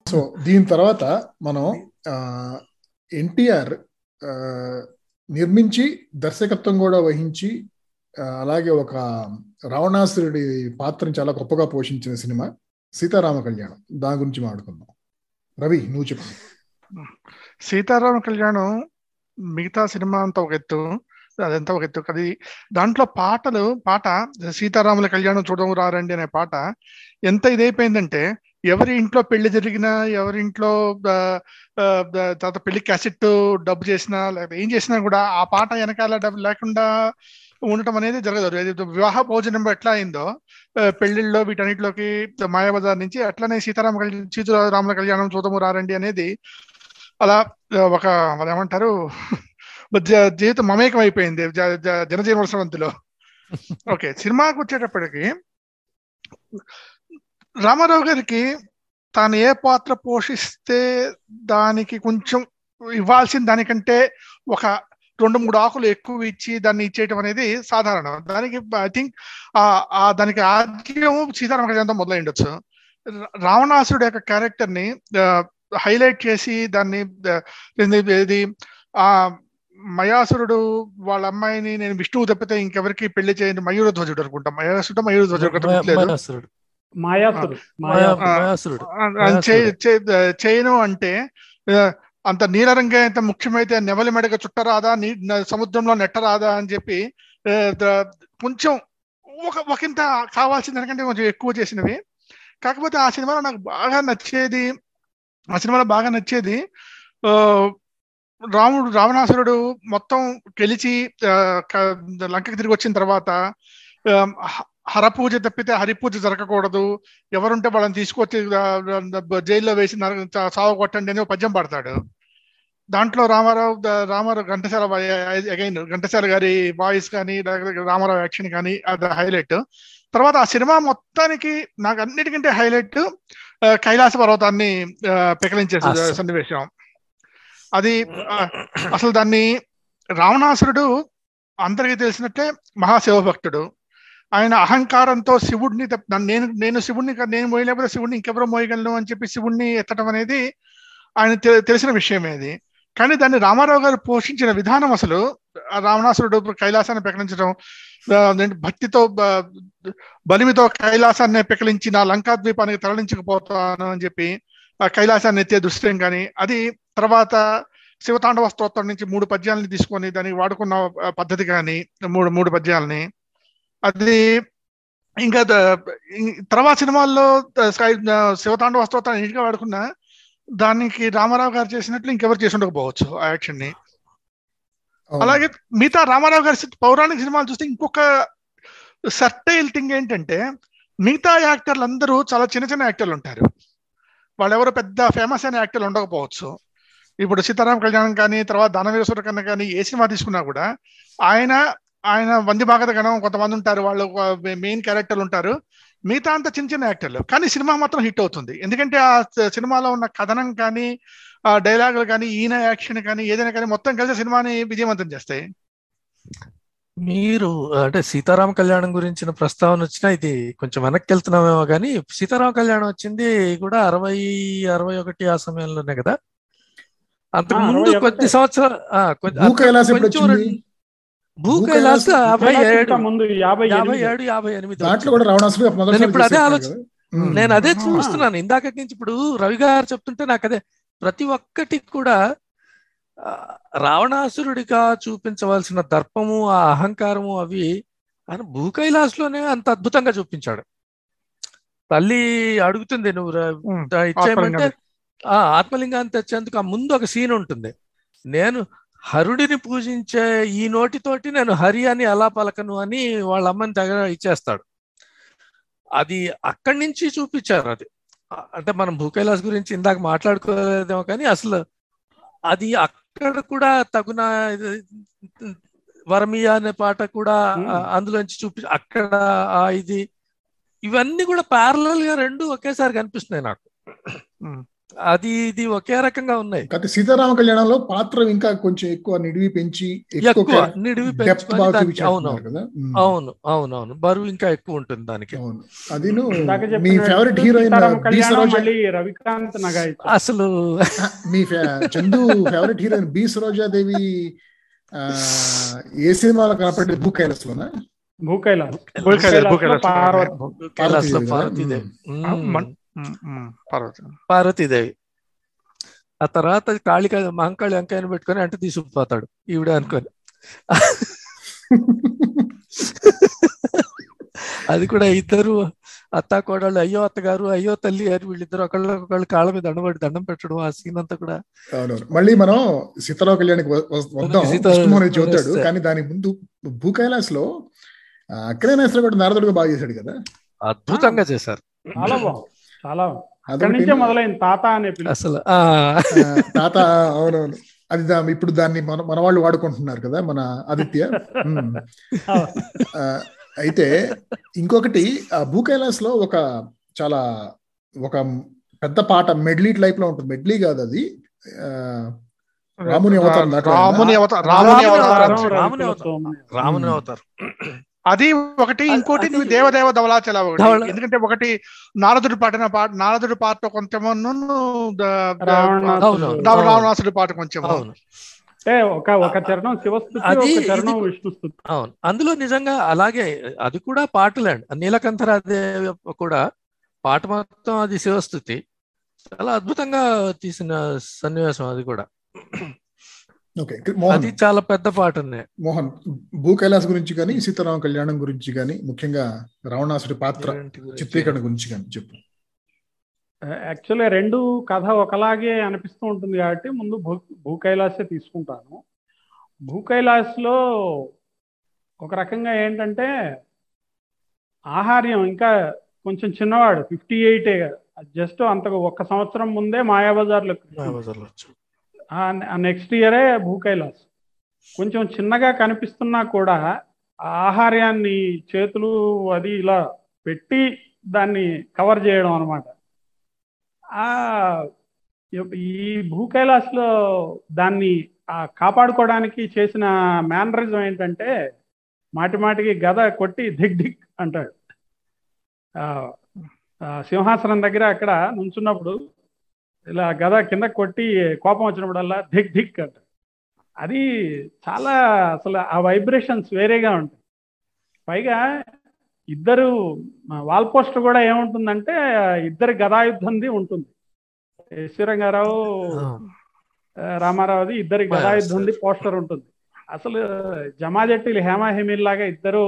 So దీని తర్వాత మనం ఎన్టీఆర్ నిర్మించి దర్శకత్వం కూడా వహించి ఆ, అలాగే ఒక రావణాసురుడి పాత్రను చాలా గొప్పగా పోషించిన సినిమా సీతారామ కళ్యాణం దాని గురించి మాట్లాడుకుందాం రవి నువ్వు చెప్పు సీతారామ కళ్యాణం మిగతా సినిమా అంతా ఒక ఎత్తు అదంతా ఒక ఎత్తు అది దాంట్లో పాటలు పాట సీతారాముల కళ్యాణం చూడము రారండి అనే పాట ఎంత ఇదైపోయిందంటే ఎవరి ఇంట్లో పెళ్లి జరిగినా ఎవరి ఇంట్లో ఆ, ఆ, తర్వాత పెళ్లి క్యాసెట్ డబ్బు చేసినా లేకపోతే ఏం చేసినా కూడా ఆ పాట వెనకాల డబ్బు లేకుండా ఉండటం అనేది జరగదు అది వివాహ భోజనం ఎట్లా అయిందో ఆ, పెళ్లిళ్ళలో వీటన్నిటిలోకి మాయాబజార్ నుంచి అట్లనే సీతారామ కళ్యాణం సీతారాముల కళ్యాణం చూడము రారండి అనేది అలా ఆ, ఒక వాళ్ళు ఏమంటారు జ- జీవితం మమేకం అయిపోయింది జ- జ- జనజీవనవంతులో ఓకే సినిమాకి వచ్చేటప్పటికి రామారావు గారికి తాను ఏ పాత్ర పోషిస్తే దానికి కొంచెం ఇవ్వాల్సిన దానికంటే ఒక రెండు మూడు ఆకులు ఎక్కువ ఇచ్చి దాన్ని ఇచ్చేయటం అనేది సాధారణం దానికి ఐ థింక్ ఆ దానికి ఆద్యం సీతారామ కళ్యాణంతో మొదలై ఉండొచ్చు రా- రావణాసురుడు యొక్క క్యారెక్టర్ ని హైలైట్ చేసి దాన్ని ఆ, ఇది- ఇది ఆ మయాసురుడు వాళ్ళ అమ్మాయిని నేను విష్ణువు తప్పితే ఇంకెవరికి పెళ్లి చేయండి మయూర ధ్వజుడు అనుకుంటా మయాసుడు మయూర ధ్వజుడు ఒకటి గుర్తులేదు. మయాసురుడు మాయాసుడు మాయా- మాయాసుడు మయాసురుడు ఆ- ఆ చే- చే- చేయను అంటే ఆ, అంత నీలరంగా ఎంత ముఖ్యమైతే నెవలి మెడగ చుట్టరాదా నీ న- సముద్రంలో నెట్టరాదా అని చెప్పి ఆ, ద- కొంచెం ఒక ఒకంత కావాల్సిన దానికంటే కొంచెం ఎక్కువ చేసినవి కాకపోతే ఆ సినిమాలో నాకు బాగా నచ్చేది ఆ సినిమాలో బాగా నచ్చేది ఆ, రాముడు రావణాసురుడు మొత్తం గెలిచి ఆ, క- లంకకి తిరిగి వచ్చిన తర్వాత ఆ, హ- హరపూజ తప్పితే హరిపూజ జరగకూడదు ఎవరుంటే వాళ్ళని తీసుకొచ్చి ఆ, ఆ, జైల్లో వేసి నర- చా- సావ కొట్టండి అని ఒక పద్యం పడతాడు దాంట్లో రామారావు ద- రామారావు ఘంటసాల అగైన్ ఘంటసాల గారి వాయిస్ కానీ లేకపోతే రామారావు యాక్షన్ కానీ అది హైలైట్ తర్వాత ఆ సినిమా మొత్తానికి నాకు అన్నిటికంటే హైలైట్ కైలాస పర్వతాన్ని ఆ, పెకలించే అస్సలు. సన్నివేశం అది ఆ, అసలు దాన్ని రావణాసురుడు అందరికీ తెలిసినట్లే మహాశివభక్తుడు ఆయన అహంకారంతో శివుడిని తప్ప- నన్ను- నేను నేను శివుడిని కా- నేను మోయలేకపోతే శివుడిని ఇంకెవరో మోయగలను అని చెప్పి శివుడిని ఎత్తడం అనేది ఆయన తె- తెలిసిన విషయమే అది కానీ దాన్ని రామారావు గారు పోషించిన విధానం అసలు ఆ రావణాసురుడు కైలాసాన్ని పెకలించడం ఆ, నేను భక్తితో బ- బలిమితో కైలాసాన్ని పెకలించి నా లంకా ద్వీపానికి తరలించకపోతాను అని చెప్పి ఆ కైలాసాన్ని ఎత్తే దృశ్యం కానీ అది తర్వాత శివతాండవ స్తోత్రం నుంచి మూడు పద్యాలని తీసుకొని దానికి వాడుకున్న ఆ, పద్ధతి కానీ మూడు మూడు పద్యాలని అది ఇంకా ద- ఇం- తర్వాత సినిమాల్లో ద- స్కై- ఆ, శివతాండవ స్తోత్రాన్ని నీట్గా వాడుకున్నా దానికి రామారావు గారు చేసినట్లు ఇంకెవరు చేసి ఉండకపోవచ్చు ఆ యాక్షన్ ని అవును. అలాగే మిగతా రామారావు గారి సి- పౌరాణిక సినిమాలు చూస్తే ఇంకొక సర్టైల్ థింగ్ ఏంటంటే మిగతా యాక్టర్లు అందరూ చాలా చిన్న చిన్న యాక్టర్లు ఉంటారు వాళ్ళు ఎవరు పెద్ద ఫేమస్ అయిన యాక్టర్లు ఉండకపోవచ్చు ఇప్పుడు సీతారాం కళ్యాణం కానీ తర్వాత దానవీరేశ్వర కన్నా కానీ ఏ సినిమా తీసుకున్నా కూడా ఆయన ఆయన వంది భాగత గణం కొంతమంది ఉంటారు వాళ్ళు మెయిన్ క్యారెక్టర్లు ఉంటారు మిగతా అంతా చిన్న చిన్న యాక్టర్లు కానీ సినిమా మాత్రం హిట్ అవుతుంది ఎందుకంటే ఆ స- సినిమాలో ఉన్న కథనం కానీ ఆ డైలాగులు కానీ ఈయన యాక్షన్ కానీ ఏదైనా కానీ మొత్తం కలిసి సినిమాని విజయవంతం చేస్తాయి మీరు అంటే సీతారామ కళ్యాణం గురించిన ప్రస్తావన వచ్చినా ఇది కొంచెం వెనక్కి వెళ్తున్నామేమో కానీ సీతారామ కళ్యాణం వచ్చింది కూడా అరవై అరవై ఒకటి ఆ సమయంలోనే కదా అంతకు ఆ, ముందు 61. కొద్ది సంవత్సరాలు ఆ, కొద్ది- భూ కైలాసం ఎప్పుడు కొంచెం వచ్చింది రెండు- భూ భూ కైలాస కైలాసం యాభై కైలాసం ఏడు ఇంకా ముందు యాభై యాభై ఎనిమిది. ఏడు యాభై ఎనిమిది దాంట్లో వచ్చింది. కూడా రావణాసురుడు మొదటిసారి ఇప్పుడు అదే చేసేసాడు ఆలోచన- కదా. ఉమ్. నేను అదే ఆహా. చూస్తున్నాను ఇందాక నుంచి ఇప్పుడు రవి గారు చెప్తుంటే నాకు అదే ప్రతి ఒక్కటి కూడా ఆ, రావణాసురుడిగా చూపించవలసిన దర్పము ఆ అహంకారము అవి ఆయన భూ కైలాసలోనే అంత అద్భుతంగా చూపించాడు తల్లి అడుగుతుంది నువ్వు రా- ఉమ్, దా- ఇచ్చేయమంటే ఆత్మలింగాన్ని. ఆ ఆత్మలింగాన్ని తెచ్చేందుకు ఆ ముందు ఒక సీన్ ఉంటుంది నేను హరుడిని పూజించే ఈ నోటితోటి నేను హరి అని ఎలా పలకను అని వాళ్ళ అమ్మని దగ్గర ఇచ్చేస్తాడు అది అక్కడి నుంచి చూపించారు అది ఆ- అంటే మనం భూకైలాస్ గురించి ఇందాక మాట్లాడుకోలేదేమో కానీ అసలు అది అక్కడ కూడా తగున ఇది- వరమియ అనే పాట కూడా ఆ, Hmm. అందులోంచి చూపి అక్కడ ఆ ఇది ఇవన్నీ కూడా ప్యారలల్ గా రెండు ఒకేసారి కనిపిస్తున్నాయి నాకు అది ఇది ఒకే రకంగా ఉన్నాయి కాకపోతే సీతారామ కళ్యాణంలో పాత్ర ఇంకా కొంచెం ఎక్కువ నిడివి పెంచి ఎక్కువ నిడివి డెప్త్ పెంచుకొని బాగా దానికి- అవును చూపించారు కదా ఉమ్. అవును అవును అవును బరువు ఇంకా ఎక్కువ ఉంటుంది దానికి అవును అదిను ఇందాక మీ చెప్పినట్టు ఫేవరెట్ హీరోయిన్ సీతారామ బి కళ్యాణం సరోజ మళ్ళీ రవికాంత్ నగా ఇచ్చారు. అసలు మీ ఫే- Chandu favourite heroine B Saroja Devi ఆ, ఏ సినిమాలో కనపడే బుక్ కైలాస్లోనా భూకైలాస్ భూకైలాస్, భూకైలాస్లో భూకైలాస్. పార్వతి కైలాసలో పార్వతీదేవి పార్వతీదేవి ఆ, మ్మ్. మన్- ఉమ్, ఉమ్, పర్వాలేదు పార్వతీదేవి ఆ తర్వాత కాళిక మహంకాళి వెంకాయని పెట్టుకొని అంటే తీసుకుపోతాడు ఈవిడ అనుకొని అది కూడా ఇద్దరు అత్త కోడళ్ళు అయ్యో అత్తగారు అయ్యో తల్లి అని వీళ్ళిద్దరు ఒకళ్ళు ఒకళ్ళు కాళ్ళ మీద దండబడి దండం పెట్టడం ఆ సీన్ అంతా కూడా అవునవును మళ్ళీ మనం సీతారామ కళ్యాణ్కి వ- వ- వద్దాం సీతా- కృష్ణమోహన్ చెబుతాడు వస్తే. కానీ దానికి ముందు భూ కైలాస్ లో అక్కడే నేసరి కూడా నారదుడుగా బాగా చేశాడు కదా అద్భుతంగా చేశారు చాలా బాగుంది చాలా బాగుంది. అక్కడి అదొకటి నుంచే మొదలైంది తాత అనే పిలుపు అసలు ఆ ఆ, తాత అవునవును అది దా- ఇప్పుడు దాన్ని మన మన వాళ్ళు వాడుకుంటున్నారు కదా మన ఆదిత్య ఉమ్. ఆ, అయితే ఇంకొకటి ఆ భూ కైలాస్ లో ఒక చాలా ఒక పెద్ద పాట మెడ్లీ టైప్ లో ఉంటుంది మెడ్లీ కాదు అది ఆ, రాముని అవతారం దాంట్లో రాముని అవతారం రాముని రాముని అవతారం. అవతారం రాముని రవికుల అవతారం. సోమని. రాముని మ్మ్. అవుతారు అది ఒకటి అది- ఇంకోటి అది- నువ్వు దేవదేవ ధవలాచల ఒకటి ధవళ- ఎందుకంటే ఒకటి నారదుడి పాడిన పాట నారదుడి పాట కొంచెము రావణాసురుడు. అవును. రావణాసుడి పాట కొంచెం అవును అంటే ఒక ఒక చరణం శివస్థుతి అది- ఒక చరణం ఇది- విష్ణు స్థుతి అవును అందులో నిజంగా అలాగే అది కూడా పాటలండి నీలకంఠరాదేవి కూడా పాట మొత్తం అది శివస్థుతి చాలా అద్భుతంగా తీసిన సన్నివేశం అది కూడా ఓకే మోహన్ అది చాలా పెద్ద పాటనే మోహన్ భూ కైలాస్ గురించి కానీ సీతారామ కళ్యాణం గురించి కానీ ముఖ్యంగా రావణాసుడి పాత్ర చిత్రీకరణ గురించి కానీ చెప్పు యాక్చువల్లీ రెండు కథ ఒకలాగే అనిపిస్తూ ఉంటుంది కాబట్టి ముందు భూ భూ కైలాసే తీసుకుంటాను భూ కైలాస్లో ఒక రకంగా ఏంటంటే ఆహార్యం ఇంకా కొంచెం చిన్నవాడు ఫిఫ్టీ ఎయిటే జస్ట్ అంత ఒక్క సంవత్సరం ముందే మాయాబజార్లో మాయాబజార్లో వచ్చాడు. ఆ నెక్స్ట్ ఇయరే భూ కైలాస్ కొంచెం చిన్నగా కనిపిస్తున్నా కూడా ఆ ఆహార్యాన్ని చేతులు అది ఇలా పెట్టి దాన్ని కవర్ చేయడం అనమాట ఆ ఈ భూ కైలాస్లో దాన్ని ఆ కాపాడుకోవడానికి చేసిన మేనరిజం ఏంటంటే మాటి మాటికి గద కొట్టి ధిక్ ధిక్ అంటాడు ఆ, ఆ సింహాసనం దగ్గర అక్కడ నుంచున్నప్పుడు ఇలా గద కింద కొట్టి కోపం వచ్చినప్పుడల్లా ధిక్ ధిక్ అంటాడు అది చాలా అసలు ఆ వైబ్రేషన్స్ వేరేగా ఉంటాయి పైగా ఇద్దరు వాల్ పోస్టర్ కూడా ఏముంటుందంటే ఇద్దరు గదాయుద్ధంది ఉంటుంది ఎస్వి రంగారావు ఆ, ఆ, రామారావుది ఇద్దరి గదాయుద్ధంది పోస్టర్ ఉంటుంది అసలు జమాజట్టిలు హేమా హెమిల్ లాగా ఇద్దరు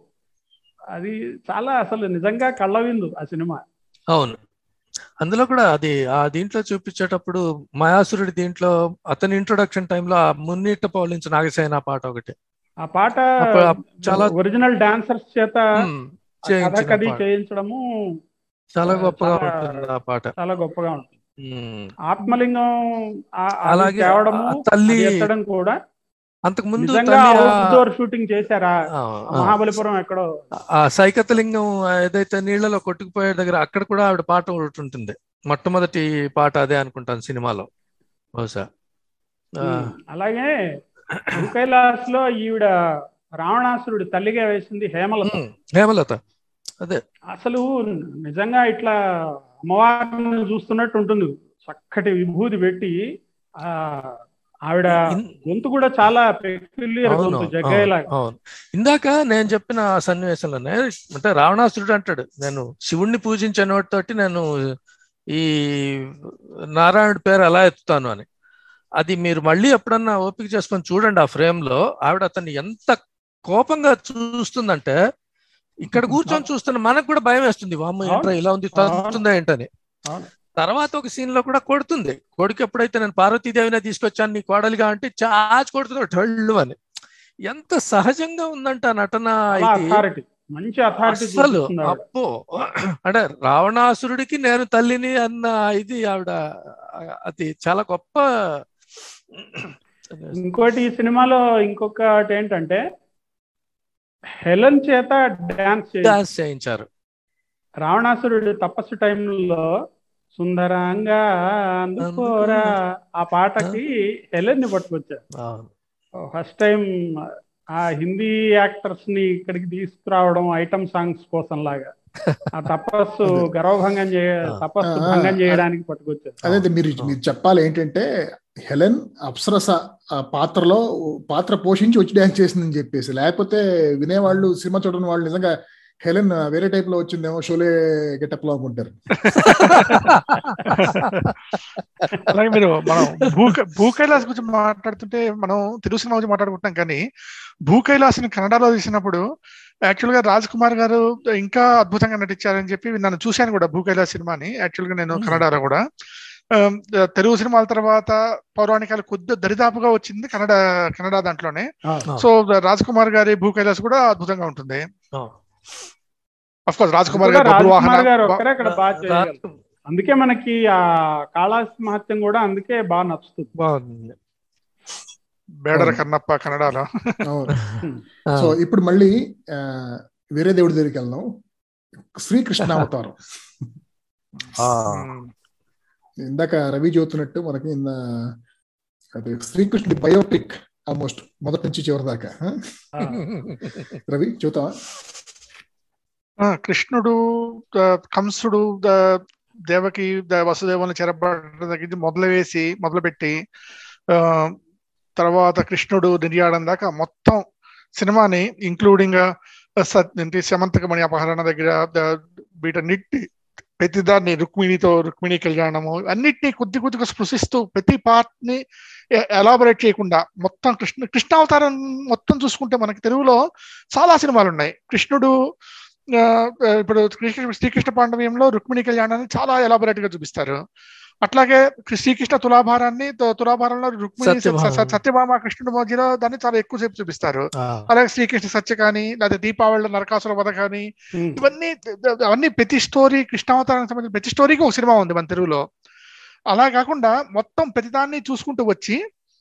అది చాలా అసలు నిజంగా కళ్ళవిందు ఆ సినిమా అవును అందులో కూడా అది ఆ దీంట్లో చూపించేటప్పుడు మయాసురుడి దీంట్లో అతని ఇంట్రొడక్షన్ టైంలో ఆ మున్నీట పౌలించి నాగసేన పాట ఒకటి ఆ పాట అప్పుడు ఆ చాలా- ఒరిజినల్ డాన్సర్స్ చేత ఉమ్, ఆ చేయించిన కథకది పాట. చేయించడము చాలా గొప్పగా చాలా- ఉంటుంది ఆ పాట చాలా గొప్పగా ఉంటుంది ఉమ్. ఆత్మలింగం ఆ- అది అలాగే తేవడము ఆ తల్లి- అది ఎత్తడం కూడా అంతకు ముందు నిజంగా తల్లి ఆ- అవుట్డోర్ షూటింగ్ చేశారా ఆ, ఆ ఆ. మహాబలిపురం ఎక్కడో ఆ సైకతలింగం ఏదైతే నీళ్లలో కొట్టుకుపోయే దగ్గర అక్కడ కూడా ఆవిడ పాట ఒకటి ఉంటుంది మొట్టమొదటి పాట అదే అనుకుంటాను సినిమాలో బహుశా ఆ, ఉమ్, అలాగే కైలాస్ లో ఈవిడ రావణాసురుడు తల్లిగా వేసింది హేమలత ఉమ్, హేమలత అదే అసలు నిజంగా ఇట్లా అమ్మవారిని చూస్తున్నట్టు ఉంటుంది చక్కటి విభూతి పెట్టి ఆ ఆవిడ ఇన్- గొంతు కూడా చాలా పెక్యులియర్ అవును గొంతు అవును జగ్గయ్యలాగా అవును ఇందాక నేను చెప్పిన ఆ సన్నివేశంలోనే అంటే రావణాసురుడు అంటాడు నేను శివుణ్ణి పూజించే నోటితోటి నేను ఈ నారాయణుడి పేరు ఎలా ఎత్తుతాను అని అది మీరు మళ్ళీ ఎప్పుడన్నా ఓపిక చేసుకొని చూడండి ఆ ఫ్రేమ్ లో ఆవిడ అతన్ని ఎంత కోపంగా చూస్తుందంటే ఇక్కడ కూర్చొని చూస్తున్న మనకు కూడా భయం వేస్తుంది వామ్మ ఏంట్రా ఇలా ఉంది తంతుందా ఏంటని అవును. తర్వాత ఒక సీన్ లో కూడా కొడుతుంది కొడుకు ఎప్పుడైతే నేను పార్వతీదేవినే తీసుకొచ్చాను నీ కోడలిగా అంటే చాచి కొడుతుంది ఠళ్ళు అని ఎంత సహజంగా ఉందంట ఆ నటన ఇది అథారిటీ మంచి అథారిటీ అస్సలు అప్పో అంటే రావణాసురుడికి నేను తల్లిని అన్న ఇది ఆవిడ అది చాలా గొప్ప ఇంకోటి ఈ సినిమాలో ఇంకొకటి ఏంటంటే హెలెన్ చేత డాన్స్ చేసి డాన్స్ చేయించారు రావణాసురుడు తపస్సు టైంలో సుందరంగా అందుకోరా ఆ పాటకి హెలెన్ ని పట్టుకొచ్చారు అవును ఫస్ట్ టైం ఆ హిందీ యాక్టర్స్ ని ఇక్కడికి తీసుకురావడం ఐటమ్ సాంగ్స్ కోసం లాగా ఆ తపస్సు అదే. గర్వభంగం చేయ తపస్సు ఆ, భంగం ఆ, చేయడానికి పట్టుకొచ్చారు అదే మీరు మీరు చెప్పాలి ఏంటంటే హెలెన్ అప్సరస ఆ పాత్రలో పాత్ర పోషించి వచ్చి డ్యాన్స్ చేసిందని చెప్పేసి లేకపోతే వినేవాళ్ళు సినిమా చూడని వాళ్ళు నిజంగా హెలెన్ వేరే టైప్ లో వచ్చిందేమో షోలే గెటప్ లో అనుకుంటారు అలాగే మీరు మనం భూ భూ కైలాస్ గురించి మాట్లాడుతుంటే మనం తెలుగు సినిమా గురించి మాట్లాడుకుంటున్నాం కానీ భూ కైలాస్ని కన్నడలో తీసినప్పుడు యాక్చువల్ గా రాజ్ కుమార్ గారు ఇంకా అద్భుతంగా నటించారని చెప్పి నన్ను చూశాను కూడా భూ కైలాస్ సినిమాని యాక్చువల్ గా నేను Hmm. కన్నడలో కూడా ఆ, తెలుగు సినిమాల తర్వాత పౌరాణికాలు కొద్దిగా దరిదాపుగా వచ్చింది కన్నడ కన్నడ దాంట్లోనే సో రాజ్ కుమార్ గారి భూ కైలాస్ కూడా అద్భుతంగా ఉంటుంది అఫ్ కోర్స్ రాజ్ కుమార్ గారు రాజ్ బబ్రువాహన కుమార్ గారు బ- ఒక్కరే అక్కడ బాగా చేయగలరు అందుకే మనకి ఆ కాళాస్ మహత్యం కూడా అందుకే బాగా నచ్చుతుంది బాగుంది బేడర అవును. కన్నప్ప కన్నడలో అవును. ఆ, సో ఇప్పుడు మళ్ళీ ఆ, వేరే దేవుడి దగ్గరికి వెళ్దాం శ్రీకృష్ణ అవతారం ఆ, ఇందాక రవి చూస్తున్నట్టు మనకి ఇన్న అది శ్రీకృష్ణుడి బయోపిక్ ఆల్మోస్ట్ మొదటి నుంచి చివరి దాకా ఆ? ఆ, రవి చూతావా ఆ, కృష్ణుడు ఆ, కంసుడు ఆ, దేవకి ద- వసుదేవుని చెరబడ్డ దగ్గర నుంచి మొదలు వేసి మొదలు పెట్టి ఆ, తర్వాత కృష్ణుడు నిర్యాడం దాకా మొత్తం సినిమాని ఇంక్లూడింగ్ ఏంటి శమంతకమణి అపహరణ దగ్గర ద- వీటన్నిటి ప్రతిదాన్ని రుక్మిణితో రుక్మిణి కళ్యాణము అన్నిటినీ కొద్ది కొద్దిగా స్పృశిస్తూ ప్రతి పార్ట్ ని ఎలాబరేట్ చేయకుండా మొత్తం కృష్ణ కృష్ణావతారం మొత్తం చూసుకుంటే మనకి తెలుగులో చాలా సినిమాలు ఉన్నాయి కృష్ణుడు ఆ, ఆ, ఇప్పుడు శ్రీకృష్ణ శ్రీకృష్ణ పాండవ్యంలో రుక్మిణి కళ్యాణాన్ని చాలా ఎలాబొరేట్ గా చూపిస్తారు అట్లాగే కృ- శ్రీకృష్ణ తులాభారాన్ని తు- తులాభారంలో రుక్మిణి స- సత్యభామ. స- సత్యభామ కృష్ణుడి మధ్యలో దాన్ని చాలా ఎక్కువసేపు చూపిస్తారు ఆ, అలాగే శ్రీకృష్ణ సత్య కానీ లేదా దీపావళిలో నరకాసుర వధ కానీ ఉమ్. ఇవన్నీ అవన్నీ ప్రతి స్టోరీ కృష్ణావతారానికి సంబంధించిన ప్రతి స్టోరీకి ఒక సినిమా ఉంది మన తెలుగులో అలా కాకుండా మొత్తం ప్రతిదాన్ని చూసుకుంటూ వచ్చి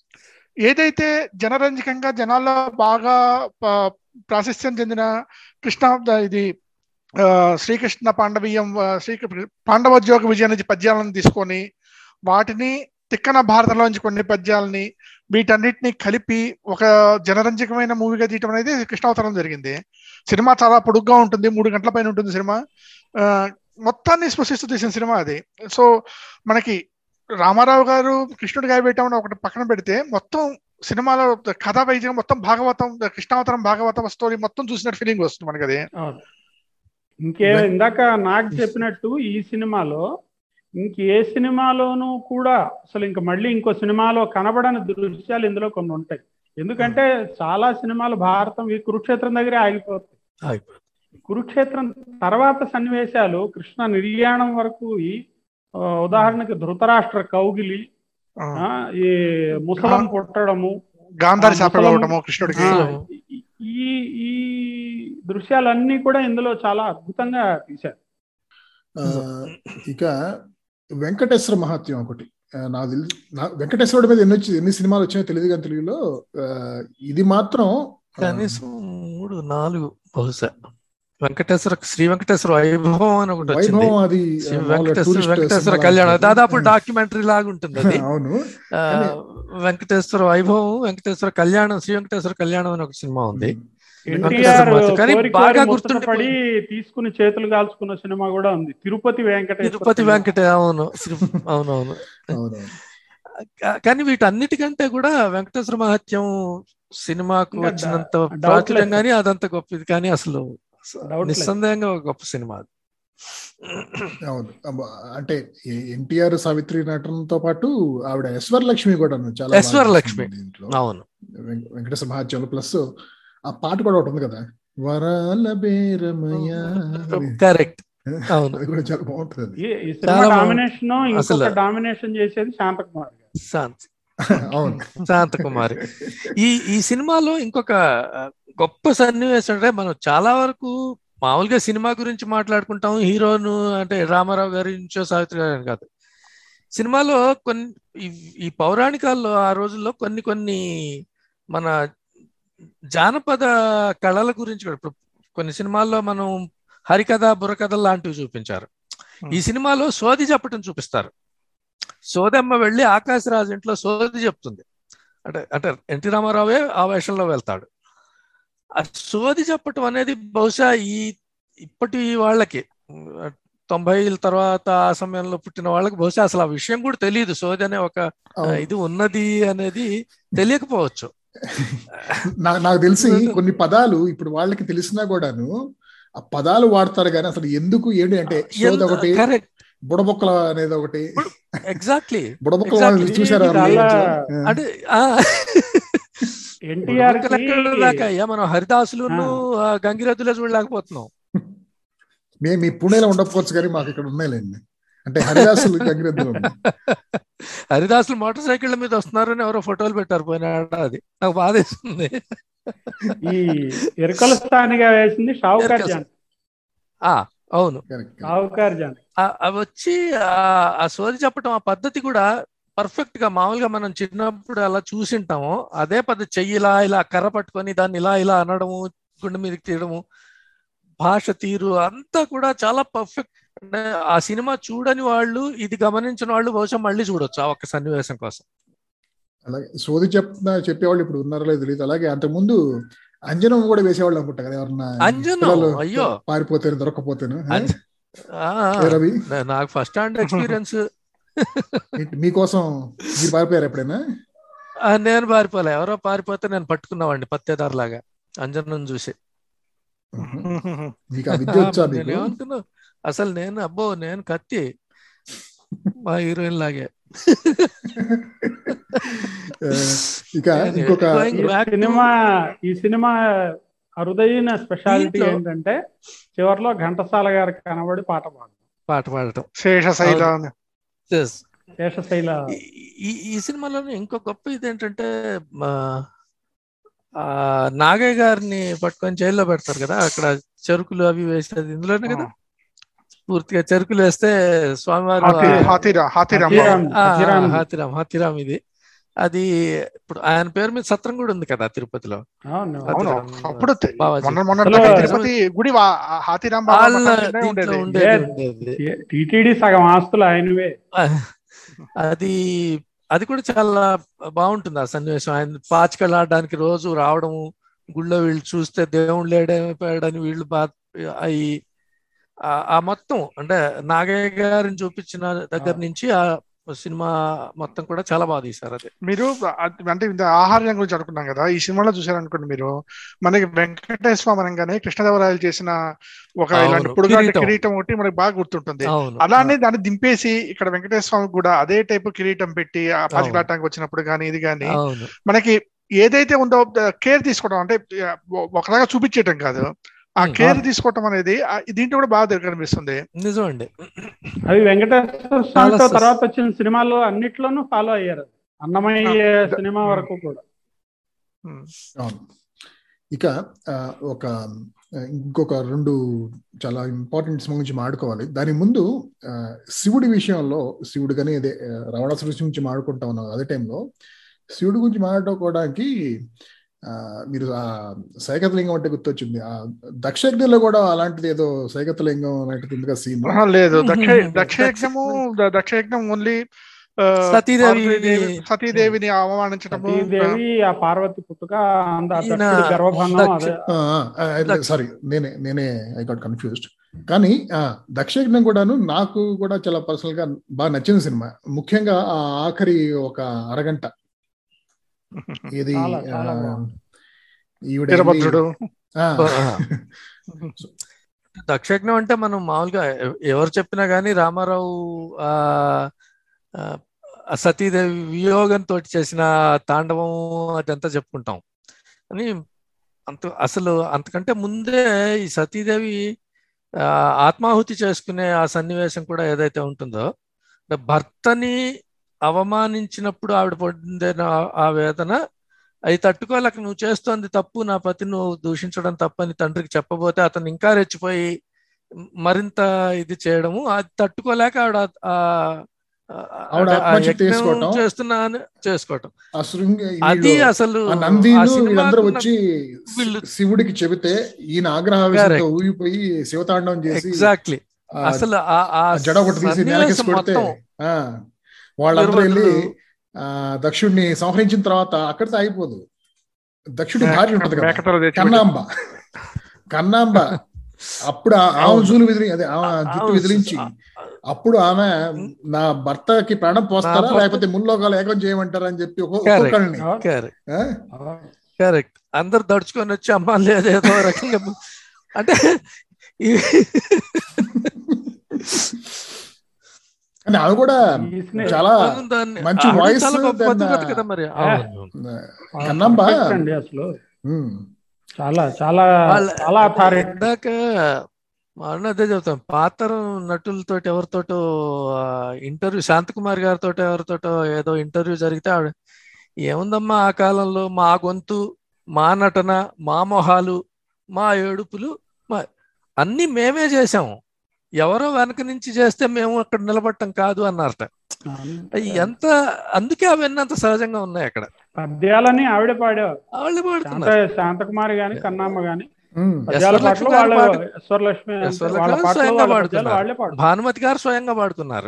ఏదైతే జనరంజకంగా జనాల్లో బాగా ప- ప్రాశస్త్యం చెందిన కృష్ణ ఇది ఆ, శ్రీకృష్ణ పాండవీయం ఆ, శ్రీకృ పాండవోద్యోగ విజయ నుంచి పద్యాలను తీసుకొని వాటిని తిక్కన భారతంలోంచి కొన్ని పద్యాలని వీటన్నిటిని కలిపి ఒక జనరంజకమైన మూవీగా తీయటం అనేది కృష్ణావతారం జరిగింది సినిమా చాలా పొడుగ్గా ఉంటుంది మూడు గంటల పైన ఉంటుంది సినిమా ఆ, మొత్తాన్ని స్పృశిస్తూ తీసిన సినిమా అది సో మనకి రామారావు గారు కృష్ణుడి గాయ పెట్టామని ఒకటి పక్కన పెడితే మొత్తం సినిమాలో కథా వైద్యం మొత్తం భాగవతం కృష్ణావతారం భాగవతం స్టోరీ మొత్తం చూసినట్టు ఫీలింగ్ వస్తుంది మనకి అది అవును. ఇంకే ఇందాక నాకు చెప్పినట్టు ఈ సినిమాలో ఇంకే సినిమాలోనూ కూడా అసలు ఇంక మళ్ళీ ఇంకో సినిమాలో కనబడని దృశ్యాలు ఇందులో కొన్ని ఉంటాయి ఎందుకంటే చాలా సినిమాలు భారతం ఈ కురుక్షేత్రం దగ్గరే ఆగిపోతాయి అయిపోయింది. కురుక్షేత్రం తర్వాత సన్నివేశాలు కృష్ణ నిర్యాణం వరకు ఈ ఆ, ఉదాహరణకి ధృతరాష్ట్ర కౌగిలి ఆ, ఆ, ఈ ముసలం పుట్టడము గాంధారి ఆ, శాపం ముసలం- ఇవ్వటము కృష్ణుడికి ఆ, ఈ ఈ దృశ్యాలన్నీ కూడా ఇందులో చాలా అద్భుతంగా తీశారు ఆ, ఇక వెంకటేశ్వర మహాత్యం ఒకటి ఆ, నాకు తెలి- నా వెంకటేశ్వరుడి మీద ఎన్ని వచ్చి ఎన్ని సినిమాలు వచ్చినాయో తెలియదు కానీ తెలుగులో ఆ, ఇది మాత్రం ఆ, కనీసం మూడు నాలుగు బహుశా వెంకటేశ్వర శ్రీ వెంకటేశ్వర వైభవం అని ఒకటి వచ్చింది వైభవం అది శ్రీ ఆ, మామూలుగా వెంకటేశ్వర tourist వెంకటేశ్వర సినిమా కళ్యాణం లాంటిది. దాదాపు డాక్యుమెంటరీ లాగా ఉంటుంది అది అవును ఆ, వెంకటేశ్వర వైభవం వెంకటేశ్వర కళ్యాణం శ్రీ వెంకటేశ్వర కళ్యాణం అని ఒక సినిమా ఉంది ఎన్టీఆర్ వెంకటేశ్వర కానీ కోరి బాగా కోరి గుర్తుండిపోయి- ముచ్చటపడి తీసుకుని చేతులు కాల్చుకున్న సినిమా కూడా ఉంది తిరుపతి వెంకటేశ్వర తిరుపతి సినిమా. వెంకట అవును శ్రీ- అవునవును అవునవును కా- కానీ వీటన్నిటికంటే కూడా వెంకటేశ్వర మహత్యం సినిమాకు ఇంకా వచ్చినంత డా- ప్రాచుర్యం doubtless. కానీ అదంత గొప్పది కానీ అసలు Doubtless. నిస్సందేహంగా ఒక గొప్ప సినిమా అది. అవును అబ్బ, అంటే ఎన్టీఆర్ సావిత్రి నటనతో పాటు ఆవిడ ఎస్వర లక్ష్మి కూడా చాలా బాగా ఎస్వర లక్ష్మి. చేసింది దీంట్లో. అవును వెంక- వెంకటేశ్వర మహాత్యంలో ప్లస్ ఆ పాట కూడా ఒకటి ఉంది కదా వరాల బేరమయ్య అని. కరెక్ట్ అవును అది కూడా చాలా బాగుంటుంది అది ఈ- ఈ సినిమా చాలా బాగుంది. డామినేషన్ ఇంకొక అసలు- డామినేషన్ చేసేది శాంతకుమార్ గారు శాంతి అవును శాంతకుమారి ఈ ఈ సినిమాలో ఇంకొక ఆ, గొప్ప సన్నివేశం అంటే మనం చాలా వరకు మామూలుగా సినిమా గురించి మాట్లాడుకుంటాం హీరోను అంటే రామారావు గారి నుంచో సావిత్రి గారి అని కాదు సినిమాలో కొన్ని ఈ- ఈ పౌరాణికాల్లో ఆ రోజుల్లో కొన్ని కొన్ని మన జానపద కళల గురించి కూడా ఇప్పుడు కొన్ని సినిమాల్లో మనం హరికథ బుర్రకథ లాంటివి చూపించారు ఈ సినిమాలో సోది చెప్పటం చూపిస్తారు సోదమ్మ వెళ్ళి ఆకాశరాజు ఇంట్లో సోది చెప్తుంది అంటే అంటే ఎన్టీ రామారావే ఆ వేషంలో వెళ్తాడు ఆ సోది చెప్పటం అనేది బహుశా ఈ ఇప్పటి వాళ్ళకి ఉమ్, తొంభైల తర్వాత ఆ సమయంలో పుట్టిన వాళ్ళకి బహుశా అసలు ఆ విషయం కూడా తెలియదు సోది అనే ఒక ఆ, అవును. ఇది ఉన్నది అనేది తెలియకపోవచ్చు నా- నాకు తెలిసి కొన్ని పదాలు ఇప్పుడు వాళ్ళకి తెలిసినా కూడాను ఆ పదాలు వాడతారు కానీ అసలు ఎందుకు ఏంటి అంటే సోది ఒకటి కరెక్ట్ బుడబొక్కల అనేది ఒకటి ఎగ్జాక్ట్లీ బుడబొక్కల Exactly. వాళ్ళు చూసారా ఇది వాళ్ళు? చాలా- ఆ. అంటే ఆ, ఎన్టీఆర్ బుడబుక్కలు ఎక్కడ దాకా అయ్యా మనం హరిదాసులను ఆ, గంగిరెద్దులే చూడలేకపోతున్నాం మేము మీ పుణేలో ఉండకపోవచ్చు కానీ మాకు ఇక్కడ ఉన్నాయిలేండి అంటే హరిదాసులు గంగిరెద్దులు ఉన్నాయి. హరిదాసులు మోటార్ సైకిళ్ళ మీద వస్తున్నారని ఎవరో ఫోటోలు పెట్టారు పోయిన ఏడాది నాకు బాధేస్తుంది ఈ ఎరుకల స్థానిగా వేసింది షావుకార్ ఎరుకల జాన్ ఆ అవును Correct, correct. షావుకార్ జాన్ ఆ- అవి వచ్చి ఆ- ఆ సోది చెప్పటం ఆ పద్ధతి కూడా పర్ఫెక్ట్ గా మామూలుగా మనం చిన్నప్పుడు అలా చూసింటాము అదే పద్ధతి చెయ్యి ఇలా ఇలా కర్ర పట్టుకొని దాన్ని ఇలా ఇలా అనడము గుండె మీదకి తీయడము భాష తీరు అంతా కూడా చాలా పర్ఫెక్ట్ అంటే ఆ సినిమా చూడని వాళ్ళు ఇది గమనించిన వాళ్ళు బహుశా మళ్ళీ చూడొచ్చు ఆ ఒక్క సన్నివేశం కోసం అలాగే సోది చెప్తున్నా చెప్పేవాళ్ళు ఇప్పుడు ఉన్నారో లేదో తెలియదు అలాగే అంతకుముందు అంజనం కూడా వేసేవాళ్ళు అనుకుంటా కదా ఎవరన్నా అంజనం, పిల్లలు అయ్యో. పారిపోతేను దొరకపోతేను ఆ? అంజ- ఆ, ఏ రవి నా- నాకు ఫస్ట్ హ్యాండ్ ఎక్స్పీరియన్స్ ఏంటి, మీకోసం మీరు పారిపోయారు ఎప్పుడైనా నేను పారిపోలే ఎవరో పారిపోతే నేను పట్టుకున్నావండి పత్తేదారు లాగా అంజనం చూసి మీకు ఆ విద్య వచ్చా నేను మీకు ఏమనుకున్నా అసలు నేను అబ్బో నేను కత్తి మా హీరోయిన్ లాగే ఆ, ఇక నేను ఇంకొక going ఈ back to- సినిమా ఈ సినిమా అరుదైన స్పెషాలిటీ దీంట్లో- ఏంటంటే చివరిలో ఘంటసాల గారు కనబడి పాట పాడడం పాట పాడటం శేషశైల Yes. శేషశైల ఈ- ఈ ఈ సినిమాలోనే ఇంకో గొప్ప ఇది ఏంటంటే మా ఆ నాగయ్య గారిని పట్టుకొని జైల్లో పెడతారు కదా అక్కడ చెరుకులు అవి వేసేది ఇందులోనే కదా పూర్తిగా చెరుకులు వేస్తే స్వామివారు హాతీ- ఆ- హాతీరా హాతీరామ్ హాతీరామ్. ఆ, హతిరామ్. హాతిరామ్ హాతిరామ్ ఇది అది ఇప్పుడు ఆయన పేరు మీద సత్రం కూడా ఉంది కదా తిరుపతిలో అవును అవును హాతీరామ్ అప్పుడు తె- బావాజీ. మొన్న మొన్న అసలు- తిరుపతి గుడి వా- హాతీరామ్ బాబా వాళ్ళ మఠం కిందే దీంట్లో ఉండేది ఉండేది ఉండేది టీటీడీ సగం ఆస్తులు ఆయనవే అది అది కూడా చాలా బాగుంటుంది ఆ సన్నివేశం ఆయన పాచికలు ఆడడానికి రోజు రావడము గుళ్ళో వీళ్ళు చూస్తే దేవుళ్ళు లేడైపోయాడని వీళ్ళు బా అయి ఆ- ఆ మొత్తం అంటే నాగయ్య గారిని చూపించిన దగ్గర నుంచి ఆ సినిమా మొత్తం కూడా చాలా బాగా తీశారు అది మీరు అ- అంటే ఇంత ఆహార్యం గురించి అనుకున్నాం కదా ఈ సినిమాలో చూసారనుకోండి మీరు మనకి వెంకటేశ్వర స్వామి అనగానే కృష్ణదేవరాయలు చేసిన ఒక అవును, ఇలాంటి పొడుగాటి కిరీటం. కిరీటం ఒకటి మనకి బాగా గుర్తుంటుంది అవును అలానే దాన్ని దింపేసి ఇక్కడ వెంకటేశ్వర స్వామి కూడా అదే టైపు కిరీటం పెట్టి ఆ అవును. పాచికలాటానికి వచ్చినప్పుడు కానీ ఇది కానీ అవును మనకి ఏదైతే ఉందో కేర్ తీసుకోవడం అంటే ఆ, ఒ- ఒకలాగా చూపించేయటం కాదు ఆ Hmm. కేర్ తీసుకోవటం అనేది ఆ, దీంట్లో కూడా బాగా కనిపిస్తుంది నిజం అండి అవి వెంకటేశ్వర స్వామితో చాలా స- తర్వాత వచ్చిన సినిమాల్లో అన్నిట్లోనూ ఫాలో అయ్యారు అన్నమయ్య ఆ, సినిమా వరకు కూడా Hmm. అవును ఇక ఆ, ఒక ఆ, ఇంకొక రెండు చాలా ఇంపార్టెంట్ సినిమా గురించి మాడుకోవాలి దాని ముందు ఆ, శివుడి విషయంలో శివుడు కానీ అదే ఆ, రావణాసురుడి గురించి మాడుకుంటా ఉన్నాం అదే టైంలో శివుడి గురించి మాట్లాడుకోవడానికి ఆ, మీరు ఆ సైకతలింగం అంటే గుర్తొచ్చింది ఆ దక్షయజ్ఞంలో కూడా అలాంటిది ఏదో సైకతలింగం అలాంటిది ఉంది కదా సీన్ ఆహా, లేదు దక్ష Hmm. దక్షయజ్ఞము ద- దక్షయజ్ఞం ఓన్లీ ఆ, సతీదేవి- పార్వతీదేవి- సతీదేవిని అవమానించడము సతీదేవి ఆ పార్వతి పుట్టుక అంద ఈయన దక్షుడి గర్భభంగం దక్ష- అదే సారీ నేనే నేనే ఐ గాట్ కన్ఫ్యూజ్డ్ కానీ ఆ దక్షయజ్ఞం కూడాను నాకు కూడా చాలా పర్సనల్ గా బాగా నచ్చిన సినిమా ముఖ్యంగా ఆ ఆఖరి ఒక అరగంట ఇది చాలా, చాలా ఆ, బాగుంది. ఈవిడ వీరభద్రుడు వెళ్ళి- ఆ, దక్షయజ్ఞం అంటే మనం మామూలుగా ఎవ- ఎవరు చెప్పినా గానీ రామారావు ఆ ఆ, ఆ సతీదేవి వియోగంతో చేసిన తాండవం అదంతా చెప్పుకుంటాం అని అంత అసలు అంతకంటే ముందే ఈ సతీదేవి ఆ, ఆత్మాహుతి చేసుకునే ఆ సన్నివేశం కూడా ఏదైతే ఉంటుందో అంటే భర్తని అవమానించినప్పుడు ఆవిడ పొందిన ఆ- ఆ వేదన అది తట్టుకోలేక నువ్వు చేస్తోంది తప్పు నా పతి నువ్వు దూషించడం తప్పని తండ్రికి చెప్పబోతే అతను ఇంకా రెచ్చిపోయి మరింత ఇది చేయడము అది తట్టుకోలేక ఆవిడ ఆ- ఆ- ఆవిడ అంటే ఆ ఆత్మహత్య యజ్ఞం చేసుకోవటం. చేస్తున్నా అని చేసుకోవటం ఆ శృంగ అది వీళ్ళు- అసలు ఆ నందీను ఆ వీళ్ళందరూ సినిమాకున్న వచ్చి వీళ్ళు- శివుడికి చెబితే ఈయన ఆగ్రహావేశంతో Correct. ఊగిపోయి శివతాండవం చేసి ఎగ్జాక్ట్లీ ఆ అసలు ఆ- ఆ ఆ జడ ఒకటి తీసి నేలకేసి సన్నివేశం కొడితే మొత్తం ఆ, వాళ్ళందరూ వెళ్ళి వీరభద్రుడు ఆ దక్షుడిని సంహరించిన తర్వాత అక్కడితో అయిపోదు దక్షుడి భార్య ఉంటది కదా మేకతల తెచ్చి కన్నాంబ కన్నాంబ అప్పుడు ఆ- ఆమె అవును. జూలు విదిలి అదే ఆమె జుట్టు అవును. విదిలించి అప్పుడు ఆమె నా భర్తకి ప్రాణం పోస్తారా భర్త- లేకపోతే ముల్లోకాలు ఏకం చేయమంటారా అని చెప్పి ఒక్కొ- Correct. ఒక్కొక్కరిని కరెక్ట్ ఆ? కరెక్ట్ అందరు దడుచుకొని వచ్చి అమ్మ లేదేదో రకంగా అంటే ఈ- కానీ ఆమె కూడా ఈ స్నే- చాలా అవును, దాన్ని- మంచి ఆవిడ voice చాలా గొప్ప then, బతుకథ కదా మరి అవును. ఆ, కన్నాంబ perfect అండి అసలు ఉమ్, చాలా చాలా వాళ్ళ- చాలా అథారిటీ ఇందాక మా అన్న అదే చెప్తాం పాత్ర నటులతో ఎవరితోటో ఇంటర్వ్యూ శాంతకుమార్ గారితో ఎవరితోటో ఏదో ఇంటర్వ్యూ జరిగితే ఆవిడ ఏముందమ్మా ఆ కాలంలో మా గొంతు మా నటన మా మొహాలు మా ఏడుపులు మా అన్ని మేమే చేసాము ఎవరో వెనక నుంచి చేస్తే మేము అక్కడ నిలబడటం కాదు అన్నారట అయ్యి ఎంత అందుకే అవన్నీ అంత సహజంగా ఉన్నాయి అక్కడ పద్యాలని ఆవిడ పాడేవారు వాళ్ళు శాంత పాడుతున్నారు శాంతకుమారి గాని కన్నమ్మ గాని ఉమ్, పద్యాల యశ్వరలక్ష్మి పాటలు గారు వాళ్ళే పాడు- ఈశ్వరలక్ష్మి అంటే యశ్వరలక్ష్మి వాళ్ళ గారు పాటలు స్వయంగా వాళ్ళ పద్యాలు పాడుతున్నారు. వాళ్ళే పాడు భానుమతి గారు స్వయంగా పాడుతున్నారు